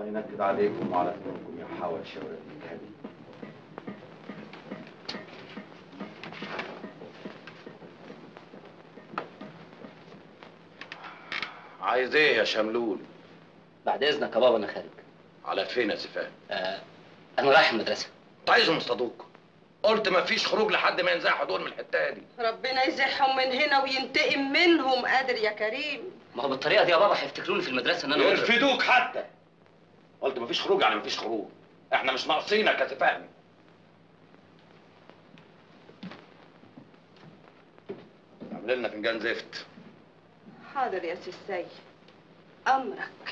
ينكد عليكم وعلى ذنوبكم يا حوش يا ولاد الكلب عايز ايه يا شملول؟ بعد اذنك يا بابا انا خارج على فين يا سفاه؟ آه انا رايح المدرسه انت عايزهم يصطادوك قلت مفيش خروج لحد ما ينزحوا دول من الحته دي ربنا يزحهم من هنا وينتقم منهم قادر يا كريم ما هو بالطريقه دي يا بابا هيفتكروني في المدرسه ان انا مجرم. يرفدوك حتى قلت مفيش خروج يعني مفيش خروج احنا مش ناقصينك يا تفهمي اعمل لنا فنجان زفت حاضر يا سي السيد امرك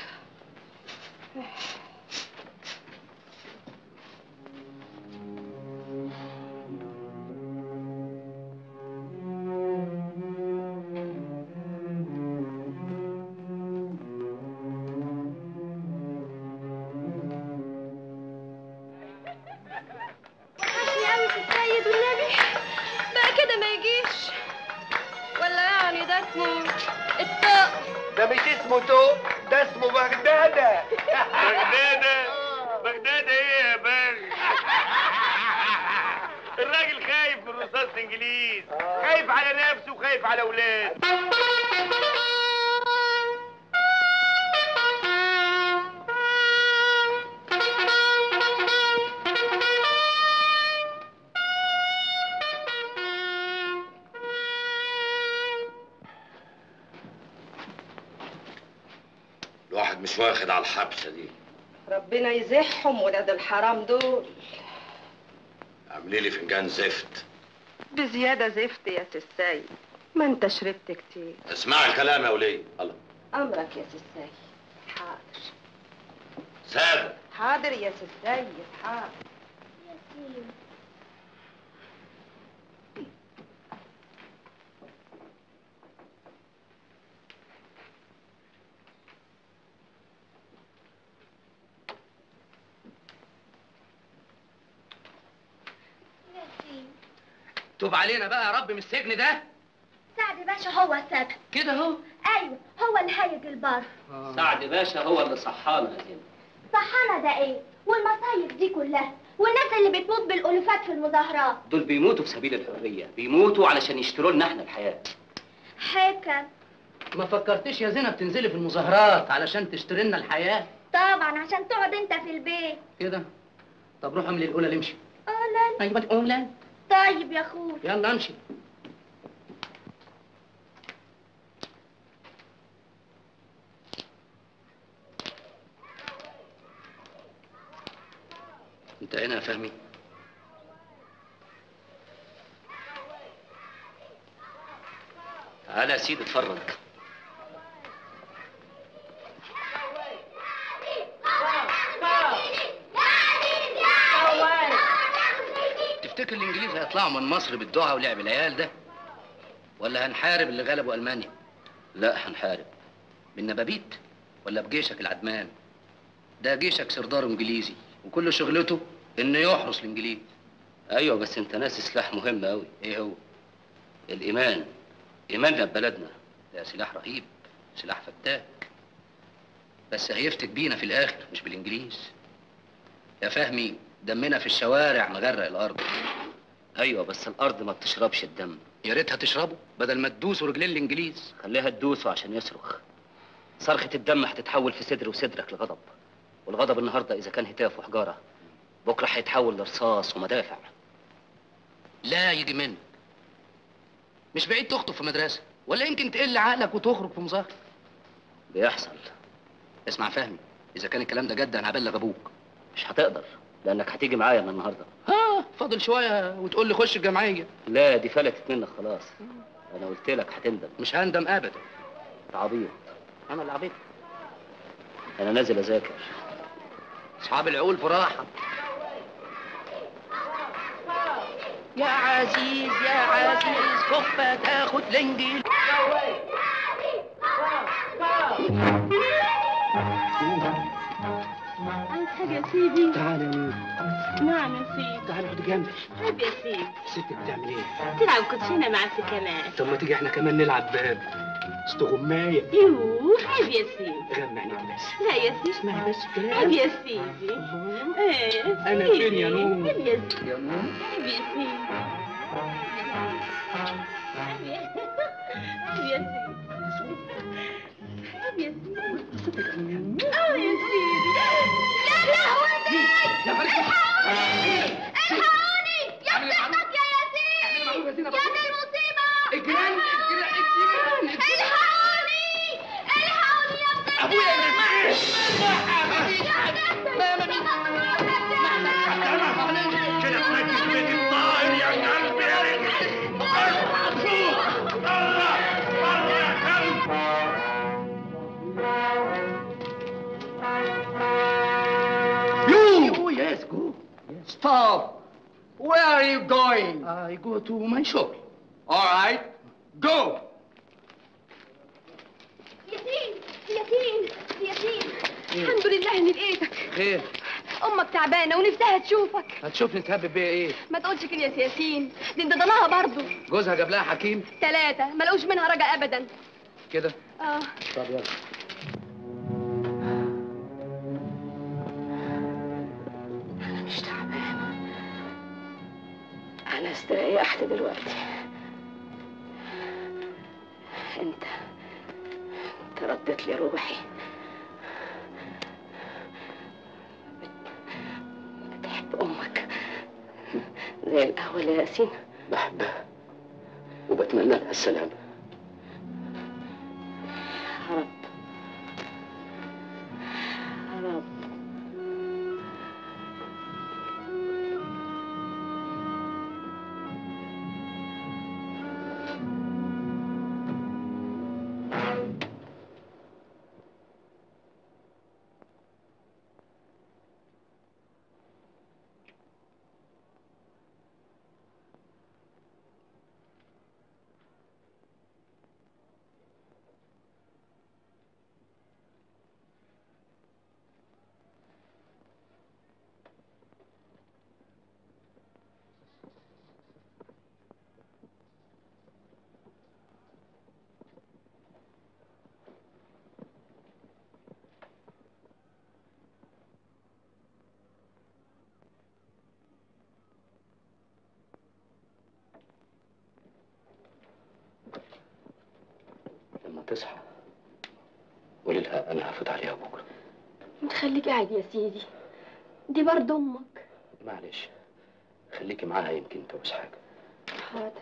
وحشني قوي في السيد والنبي بقى كده ما يجيش ولا يعني ده اسمه الطاق ده مش اسمه توق ده اسمه بغدادة بغدادة بغدادة ايه يا بغ الراجل خايف من رصاص انجليز خايف على نفسه وخايف على اولاده الواحد مش واخد على الحبسه دي ربنا يزحهم ولاد الحرام دول اعملي لي فنجان زفت بزيادة زفت يا سي السيد ما انت شربت كتير اسمعي الكلام يا وليه الله امرك يا سي السيد حاضر ساده حاضر يا سي السيد حاضر توب علينا بقى يا رب من السجن ده سعد باشا هو السبب كده اهو ايوه هو اللي هيج البر سعد باشا هو اللي صحانا يا زين صحانا ده ايه والمصايف دي كلها والناس اللي بتموت بالالوفات في المظاهرات دول بيموتوا في سبيل الحريه بيموتوا علشان يشتروا لنا احنا الحياه حكم ما فكرتش يا زينب تنزلي في المظاهرات علشان تشتري لنا الحياه طبعا عشان تقعد انت في البيت كده طب روح اعمل الاولى امشي اهلا ايوه الاولى طيب يا اخوي يلا امشي انت هنا يا فهمي تعالى يا سيدي اتفرج تفتكر الانجليز هيطلعوا من مصر بالدعاء ولعب العيال ده ولا هنحارب اللي غلبوا المانيا لا هنحارب بالنبابيت ولا بجيشك العدمان ده جيشك سردار انجليزي وكل شغلته انه يحرس الانجليز ايوه بس انت ناسي سلاح مهم قوي ايه هو الايمان ايماننا ببلدنا ده سلاح رهيب سلاح فتاك بس هيفتك بينا في الاخر مش بالانجليز يا فهمي دمنا في الشوارع مغرق الارض ايوه بس الارض ما بتشربش الدم يا ريتها تشربه بدل ما تدوسوا رجلين الانجليز خليها تدوسه عشان يصرخ صرخة الدم هتتحول في صدري وصدرك لغضب والغضب النهارده اذا كان هتاف وحجاره بكره هيتحول لرصاص ومدافع لا يجي منك مش بعيد تخطب في مدرسه ولا يمكن تقل عقلك وتخرج في مظاهره بيحصل اسمع فهمي اذا كان الكلام ده جد انا هبلغ ابوك مش هتقدر لانك هتيجي معايا من النهارده ها فاضل شويه وتقول لي خش الجمعيه لا دي فلتت منك خلاص انا قلت لك هتندم مش هندم ابدا انت عبيط انا اللي عبيط انا نازل اذاكر اصحاب العقول في راحه يا عزيز يا عزيز كفة تاخد الانجيل عايز حاجة يا سيدي تعالى يا نور نعم يا سيدي تعالى اقعد جنبي طيب يا سيدي ست بتعمل ايه؟ تلعب كوتشينة مع سي كمان طب ما تيجي احنا كمان نلعب باب استغماية يوه عيب يا سيدي غمى عينيك بس لا يا سيدي اسمعي بس عيب كلام يا سيدي ايه أنا سيدي. فين يا نور؟ عيب يا سيدي يا نور عيب يا سيدي عيب يا عيب يا سيدي عيب يا سيدي اه يا سيدي يا لهوي يا فريق الحقوني الحقوني يا بتاعتك يا ياسين يا دي المصيبة اجري اجري الحقوني الحقوني يا بتاعتك ابويا كده تنجي بيت الطائر يا قلبي يا رجل شوف بره بره يا كلب You! Oh, yes, go. Stop. Where are you going? I go to my shop. All right, go. ياسين ياسين ياسين الحمد لله اني لقيتك خير امك تعبانه ونفسها تشوفك هتشوفني تهبب بيا ايه؟ ما تقولش كده يا ياسين دي انت ضناها برضه جوزها جاب لها حكيم ثلاثه ما لقوش منها رجا ابدا كده اه طب يلا أنا مش تعبانة أنا استريحت دلوقتي أنت أنت ردت لي روحي بت- بتحب أمك زي الأول يا ياسين بحبها وبتمنى لها السلامة يا رب يا رب لما تصحى قولي لها أنا هفوت عليها بكرة خليك قاعد يا سيدي دي برضه امك معلش خليكي معاها يمكن تعوز حاجة حاضر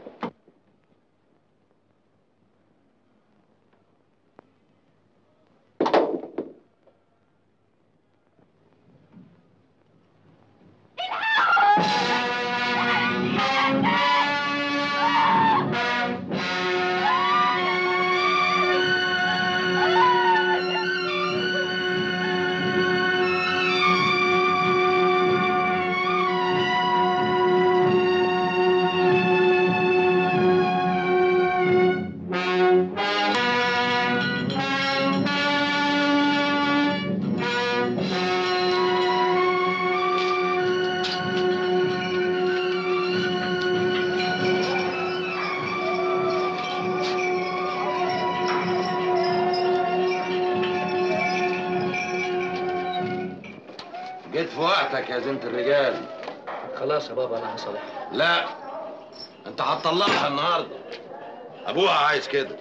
جيت في وقتك يا زينة الرجال خلاص يا بابا أنا هصالحها لا انت هتطلعها النهارده ابوها عايز كده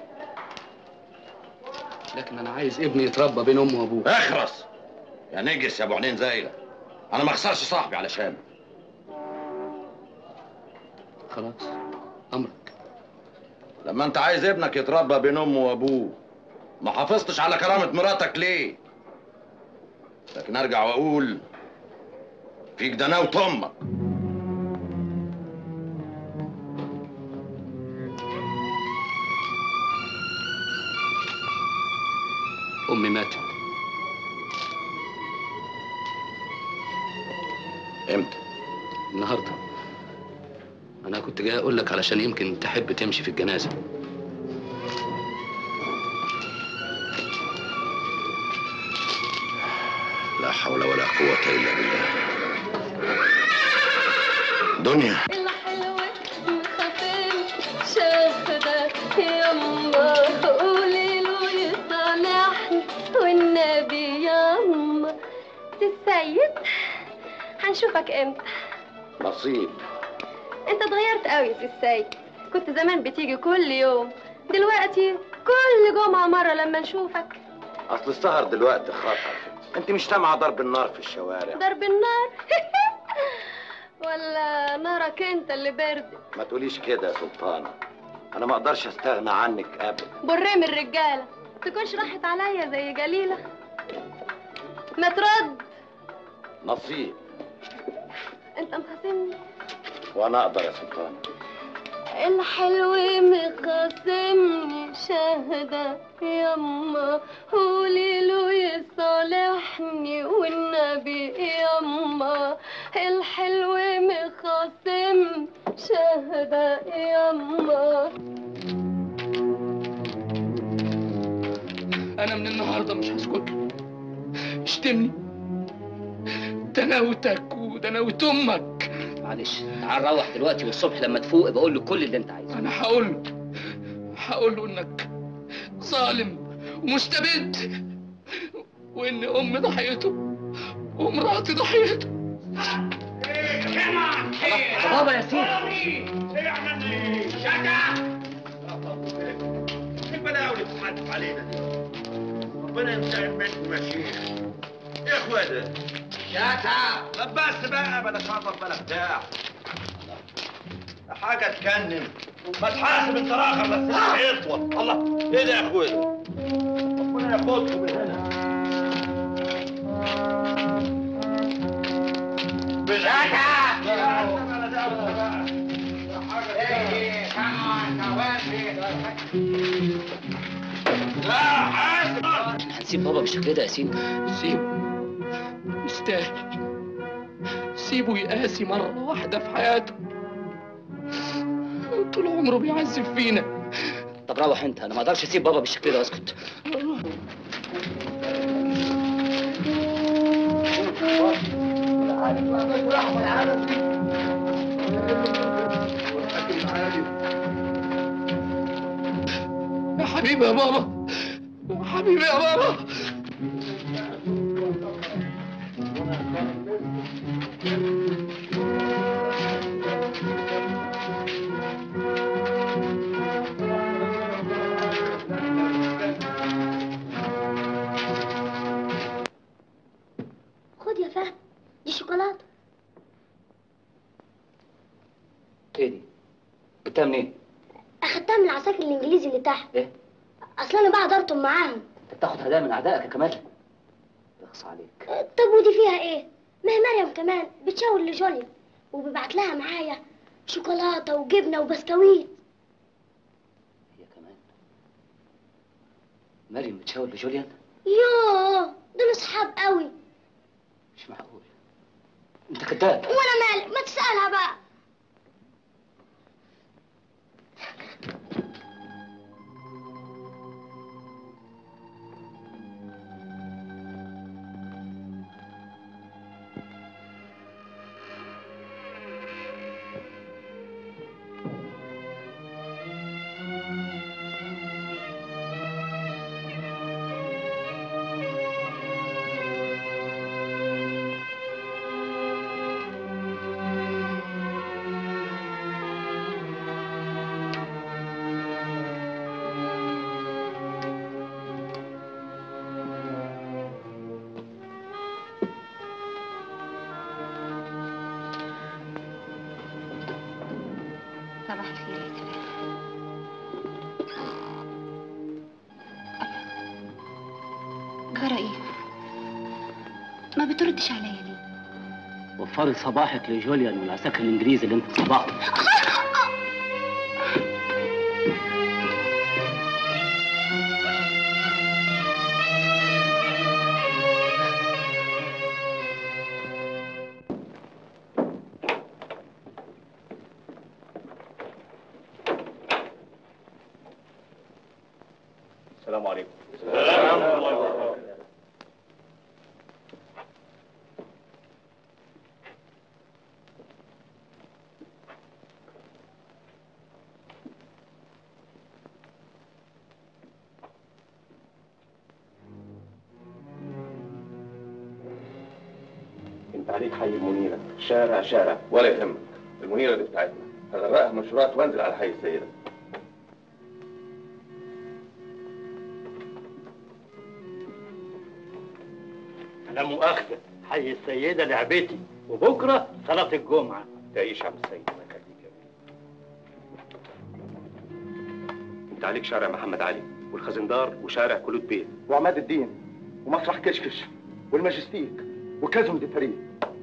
لكن أنا عايز ابني يتربى بين أمه وأبوه اخرس يا نجس يا ابو عينين زايله انا ما اخسرش صاحبي علشان خلاص أمرك لما انت عايز ابنك يتربى بين امه وابوه ما حافظتش على كرامه مراتك ليه لكن ارجع واقول فيك دناوة امك أمي ماتت امتى؟ النهاردة أنا كنت جاي أقول لك علشان يمكن تحب تمشي في الجنازة لا حول ولا قوة إلا بالله دنيا الحلوة مخفف شاهدة يما قولي له يصالحني والنبي يما السيد هنشوفك امتى نصيب انت اتغيرت قوي يا سي السيد كنت زمان بتيجي كل يوم دلوقتي كل جمعة مرة لما نشوفك أصل السهر دلوقتي خطر أنت مش سامعة ضرب النار في الشوارع ضرب النار ولا نارك انت اللي برد ما تقوليش كده يا سلطانة أنا ما أقدرش أستغنى عنك أبدا بريم الرجالة تكونش راحت عليا زي جليلة ما ترد نصيب انت مخاصمني وأنا أقدر يا سلطانة الحلو مخاصمني شاهدة يما قولي له يصالحني والنبي يما الحلو مخاصم شاهدة يما انا من النهارده مش هسكت اشتمني دناوتك ودناوت امك معلش تعال روح دلوقتي والصبح لما تفوق بقول له كل اللي انت عايزه انا هقول له هقول له انك ظالم ومستبد وان امي ضحيته ومراتي ضحيته بابا يا سيدي البلاوي اللي بتحدف علينا دي ربنا يمسح منكم يا شيخ يا اخوانا شاتا لا بس بقى بلا شرف بلا بتاع حاجة تكنن ما تحاسب انت راخر بس هيطول الله ايه ده يا اخويا ربنا ياخدكم من هنا لا حاسب هنسيب بابا بالشكل ده يا سيدي سيبه يستاهل سيبه يقاسي مرة واحدة في حياته طول عمره بيعذب فينا طب روح انت انا ما اقدرش اسيب بابا بالشكل ده واسكت يا حبيبي يا بابا يا حبيبي يا بابا خد يا فهد دي شوكولاته ايه دي جبتها منين اخدتها من العساكر الانجليزي اللي تحت ايه اصل انا بقى ضربتهم معاهم انت بتاخد هدايا من اعدائك يا كمال يخص عليك طب ودي فيها ايه ما هي مريم كمان بتشاور لجوليا وبيبعت لها معايا شوكولاته وجبنه وبسكويت مريم بتشاور لجوليان يوه دول اصحاب قوي مش معقول انت كذاب وانا مالي ما تسالها بقى صباح الخير يا سلام جرى ايه ما بتردش عليا ليه وفري صباحك لجوليان والعساكر الانجليزي اللي انت صبحته السلام عليكم انت عليك حي المنيره شارع شارع ولا يهمك المنيره دي بتاعتنا هغرقها منشورات وانزل على حي السيده لا مؤاخذة حي السيدة لعبتي وبكرة صلاة الجمعة تعيش يا عم السيد الله يخليك يا بيه. انت عليك شارع محمد علي والخزندار وشارع كلود بيه وعماد الدين ومسرح كشكش والماجستيك وكازم دي فريد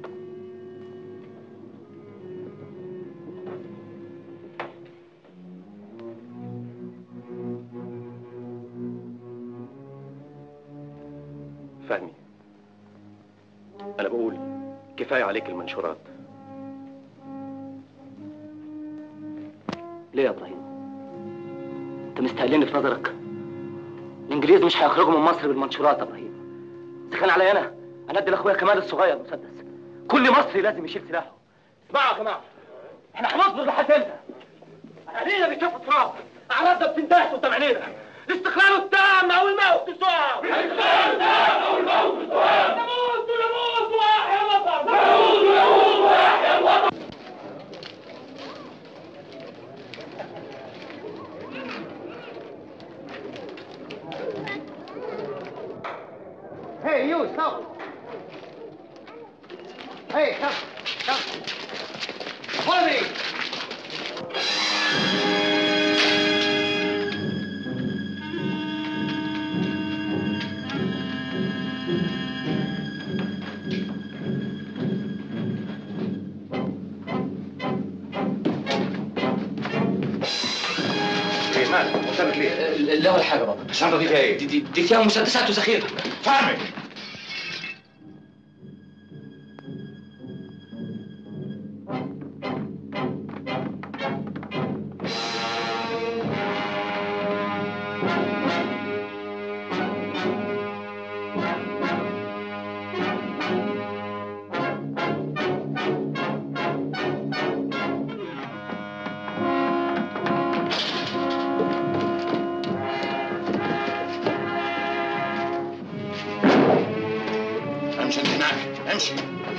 فهمي انا بقول كفايه عليك المنشورات ليه يا ابراهيم انت مستقلني في نظرك الانجليز مش هيخرجوا من مصر بالمنشورات يا ابراهيم اذا كان عليا انا انا ادي لاخويا كمال الصغير مسدس كل مصري لازم يشيل سلاحه اسمعوا يا جماعه احنا هنصبر لحد امتى علينا بيشوفوا تراب اعراضنا بتنتهي قدام عينينا الاستقلال التام او الموت السؤال الاستقلال التام او الموت السؤال نموت نموت واحيا الوطن نموت نموت واحيا الوطن Hey, you, stop! Hey, stop! Stop! Follow me! ايه مالك مرتبط ليه؟ لا ولا حاجه بابا الشنطه دي فيها ايه؟ دي, دي, دي فيها مسدسات وذخيره فهمك امشي انت هناك امشي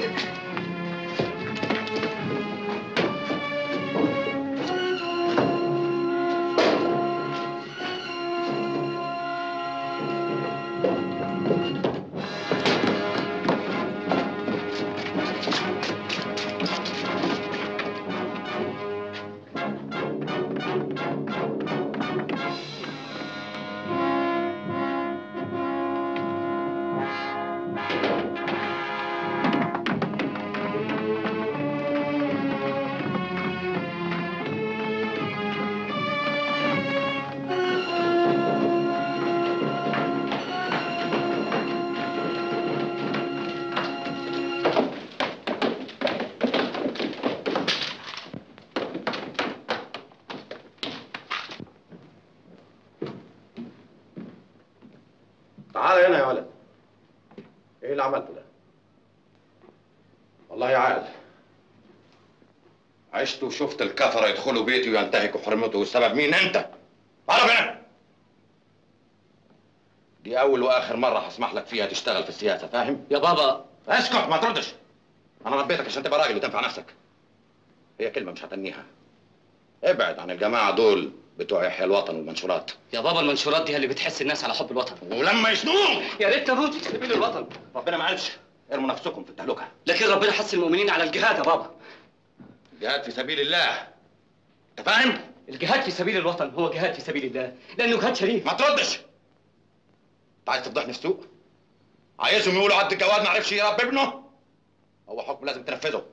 تعال هنا يا ولد ايه اللي عملته ده والله عال عشت وشفت الكفرة يدخلوا بيتي وينتهكوا حرمته والسبب مين انت تعال هنا دي اول واخر مرة هسمح لك فيها تشتغل في السياسة فاهم يا بابا اسكت ما تردش انا ربيتك عشان تبقى راجل وتنفع نفسك هي كلمة مش هتنيها ابعد عن الجماعة دول بتوع يحيى الوطن والمنشورات يا بابا المنشورات دي هي اللي بتحس الناس على حب الوطن ولما يسنوهم يا ريت تموت في سبيل الوطن ربنا ما قالش ارموا نفسكم في التهلكة لكن ربنا حث المؤمنين على الجهاد يا بابا جهاد في سبيل الله انت فاهم؟ الجهاد في سبيل الوطن هو جهاد في سبيل الله لانه جهاد شريف ما تردش انت عايز تفضحني في السوق عايزهم يقولوا عبد الجواد ما عرفش يربي ابنه هو حكم لازم تنفذه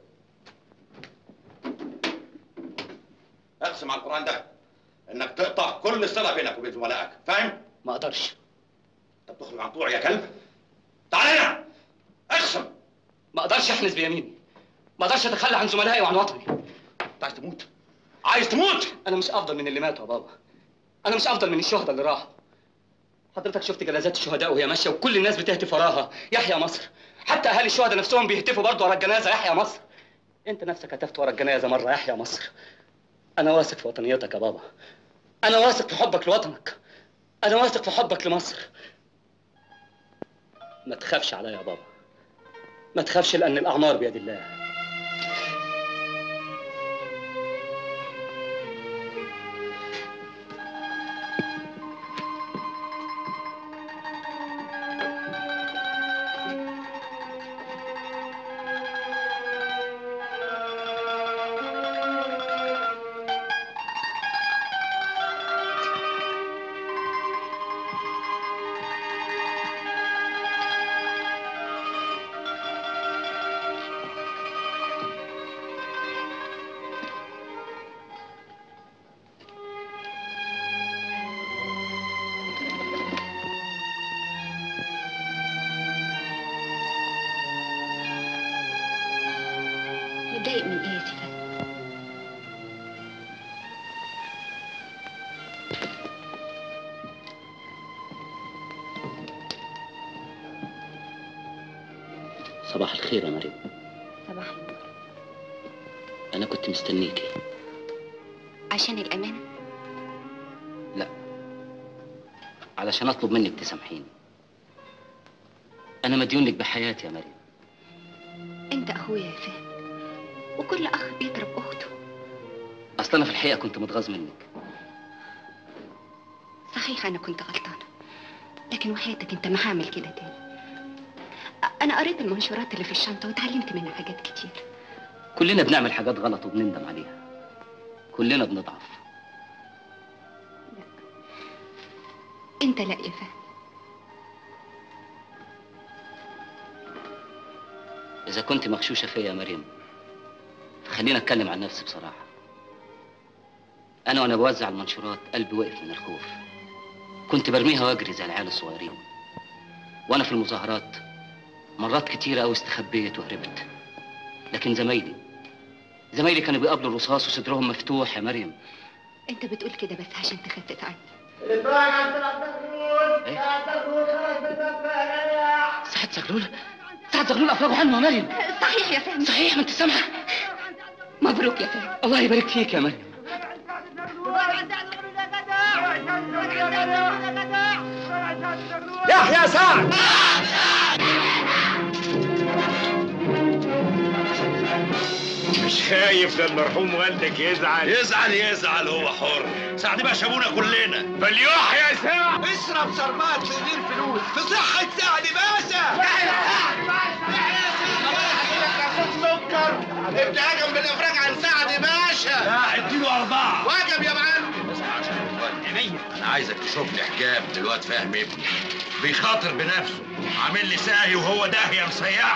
اقسم على القران ده انك تقطع كل صله بينك وبين زملائك فاهم ما اقدرش انت بتخرج عن طوعي يا كلب تعال هنا اقسم ما اقدرش احنس بيميني ما اقدرش اتخلى عن زملائي وعن وطني انت عايز تموت عايز تموت انا مش افضل من اللي ماتوا يا بابا انا مش افضل من الشهداء اللي راحوا حضرتك شفت جنازات الشهداء وهي ماشيه وكل الناس بتهتف وراها يحيى مصر حتى اهالي الشهداء نفسهم بيهتفوا برضه ورا الجنازه يحيى مصر انت نفسك هتفت ورا الجنازه مره يحيى مصر انا واثق في وطنيتك يا بابا انا واثق في حبك لوطنك انا واثق في حبك لمصر ما تخافش عليا يا بابا ما تخافش لأن الأعمار بيد الله متضايق من ايه يا سيدي صباح الخير يا مريم صباح أنا كنت مستنيكي عشان الامانه لا علشان أطلب منك تسامحيني أنا مديون لك بحياتي يا مريم انت اخويا يا فهد وكل اخ بيضرب اخته أصل أنا في الحقيقة كنت متغاظ منك صحيح انا كنت غلطانه لكن وحياتك انت ما هعمل كده تاني أ- انا قريت المنشورات اللي في الشنطه وتعلمت منها حاجات كتير كلنا بنعمل حاجات غلط وبنندم عليها كلنا بنضعف انت لا يا فهد إذا كنت مغشوشة فيا يا مريم فخلينا أتكلم عن نفسي بصراحة أنا وأنا بوزع المنشورات قلبي وقف من الخوف كنت برميها وأجري زي العيال الصغيرين وأنا في المظاهرات مرات كتيرة أوي استخبيت وهربت لكن زمايلي زمايلي كانوا بيقابلوا الرصاص وصدرهم مفتوح يا مريم انت بتقول كده بس عشان تخفف عني سعد زغلول سعد زغلول أفرجوا عنه يا مريم صحيح يا فهد صحيح ما أنت سامعة مبروك يا فهد الله يبارك فيك يا مريم يحيى سعد مش خايف ده المرحوم والدك يزعل يزعل يزعل هو حر سعد باشا ابونا كلنا فليحيى سعد اشرب شربات تدير فلوس في صحة سعد باشا سكر ابن هجم بالافراج عن سعد باشا لا اديله اربعه واجب يا معلم انا عايزك تشوف لي حجاب دلوقتي فاهم ابني بيخاطر بنفسه عامل لي ساهي وهو داهيه مسيح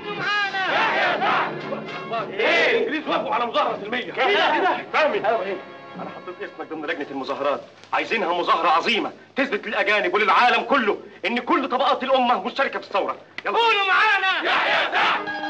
ايه الانجليز وافقوا على مظاهره سلميه كده كده فهمي ايوه ايه انا حطيت اسمك ضمن لجنه المظاهرات عايزينها مظاهره عظيمه تثبت للاجانب وللعالم كله ان كل طبقات الامه مشتركه في الثوره يلا قولوا معانا يحيى سعد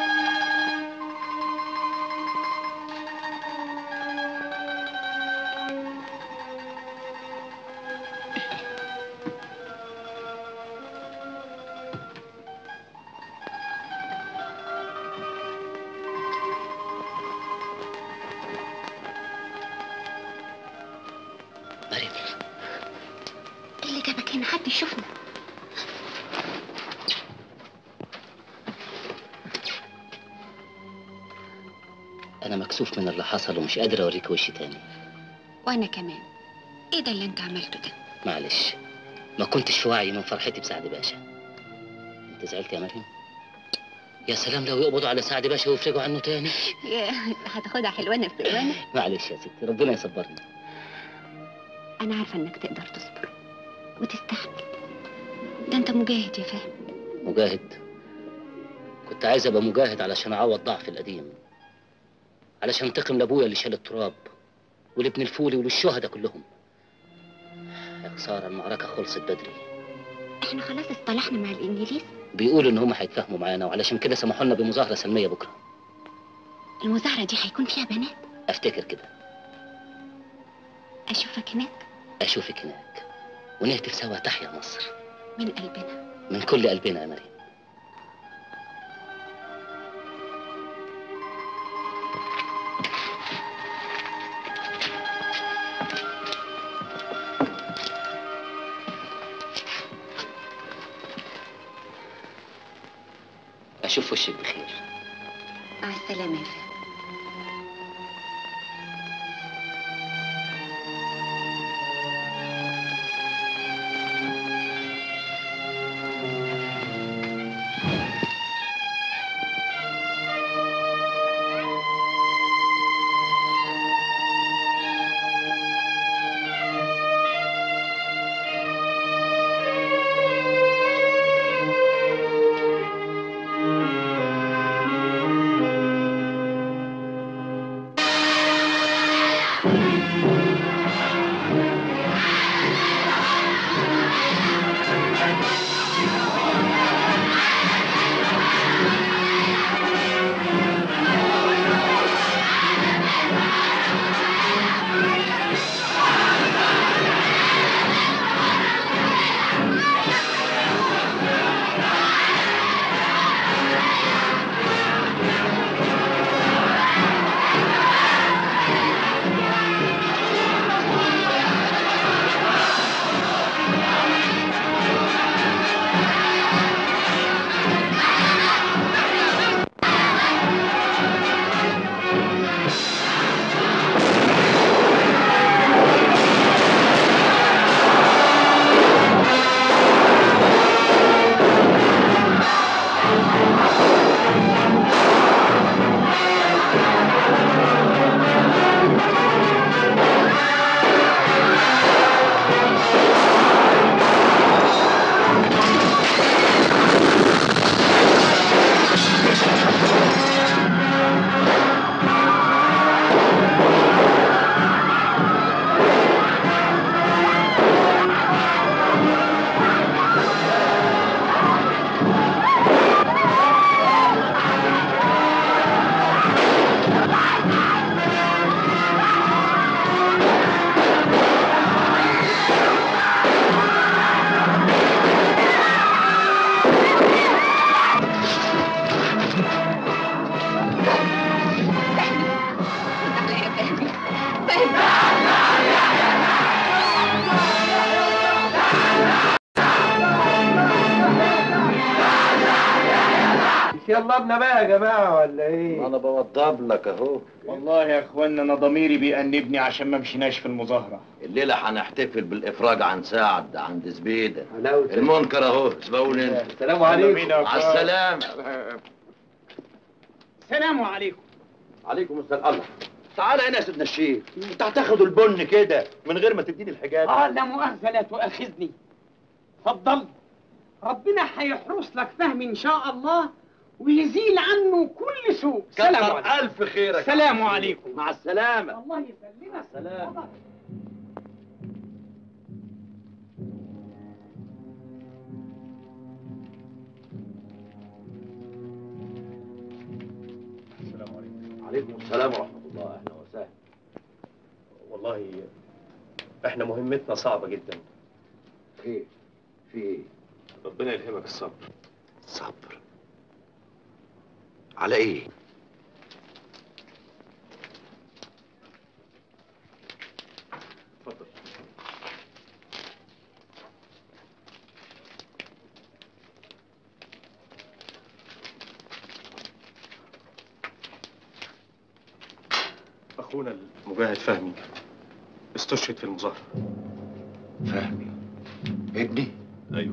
مريم ايه اللي جابك هنا حد يشوفنا أنا مكسوف من اللي حصل ومش قادر أوريك وشي تاني وانا كمان ايه ده اللي انت عملته ده معلش ما كنتش في وعي من فرحتي بسعد باشا انت زعلت يا مريم يا سلام لو يقبضوا على سعد باشا ويفرجوا عنه تاني هتاخدها حلوانه في حلوانه معلش يا ستي ربنا يصبرني انا عارفه انك تقدر تصبر وتستحمل ده انت مجاهد يا فهد مجاهد كنت عايز ابقى مجاهد علشان اعوض ضعفي القديم علشان انتقم لابويا اللي شال التراب ولابن الفولي وللشهداء كلهم يا خساره المعركه خلصت بدري احنا خلاص اصطلحنا مع الانجليز بيقولوا ان هم هيتفاهموا معانا وعلشان كده سمحوا لنا بمظاهره سلميه بكره المظاهره دي هيكون فيها بنات افتكر كده اشوفك هناك اشوفك هناك ونهتف سوا تحيا مصر من قلبنا من كل قلبنا يا مريم اشوف وشك بخير مع السلامة يا فهمي يلا بقى يا جماعه ولا ايه؟ انا بوضب لك اهو والله يا اخوانا انا ضميري بيأنبني عشان ما مشيناش في المظاهره الليله هنحتفل بالافراج عن سعد عند زبيده المنكر اهو سبقوني انت السلام عليكم. مع السلامه السلام عليكم عليكم السلام الله تعالى هنا يا سيدنا الشيخ انت هتاخد البن كده من غير ما تديني الحجاب اه لا مؤاخذة لا تؤاخذني اتفضل ربنا هيحرس لك فهم ان شاء الله ويزيل عنه كل سوء سلام كتر عليكم الف خيرك سلام عليكم مع السلامه الله يسلمك سلام السلام عليكم عليكم السلام ورحمه الله اهلا وسهلا والله احنا مهمتنا صعبه جدا خير في ايه ربنا يلهمك الصبر صبر على ايه اتفضل اخونا المجاهد فهمي استشهد في المظاهره فهمي ابني ايوه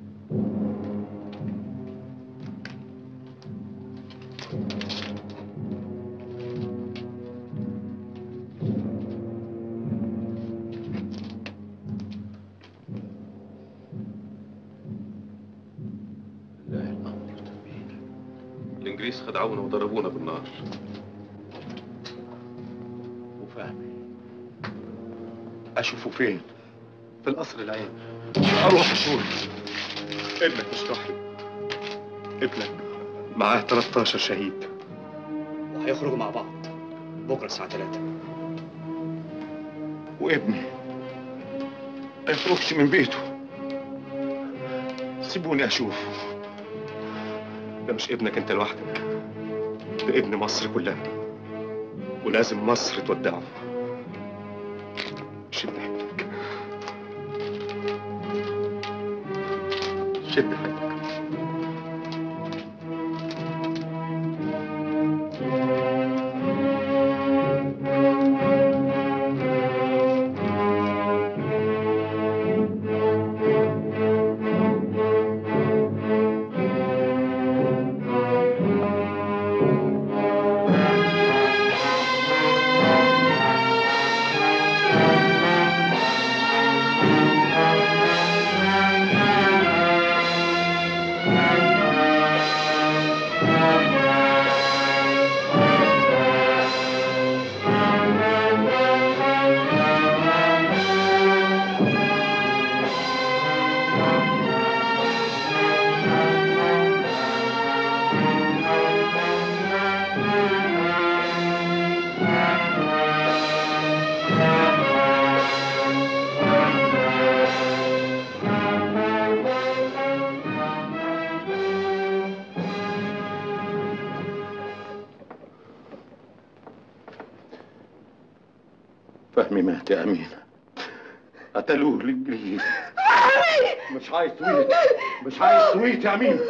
لله الامر تنبيه الانجليز خدعونا وضربونا بالنار وفهمي اشوفه فين في القصر العين اروح اشوف ابنك مش رحيم ابنك معاه 13 شهيد وهيخرجوا مع بعض بكره الساعه 3 وابني ما يخرجش من بيته سيبوني اشوفه ده مش ابنك انت لوحدك ده ابن مصر كلها ولازم مصر تودعه شد حيلك شد حيلك فهمي مات يا أمينة قتلوه الإنجليز مش عايز سويت مش عايز سويت يا أمين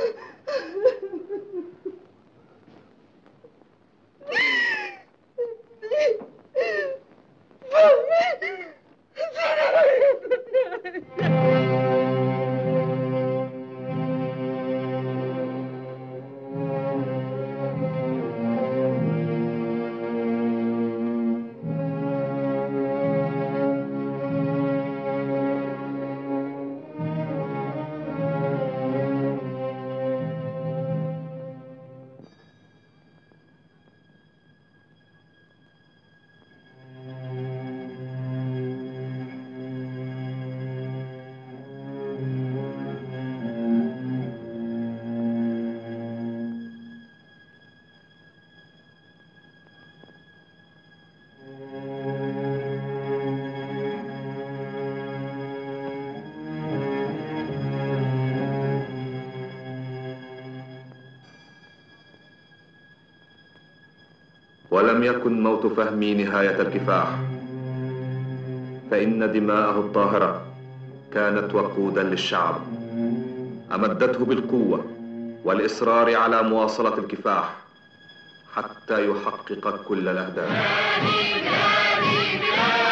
ولم يكن موت فهمي نهاية الكفاح فإن دماءه الطاهرة كانت وقودا للشعب أمدته بالقوة والإصرار على مواصلة الكفاح حتى يحقق كل الأهداف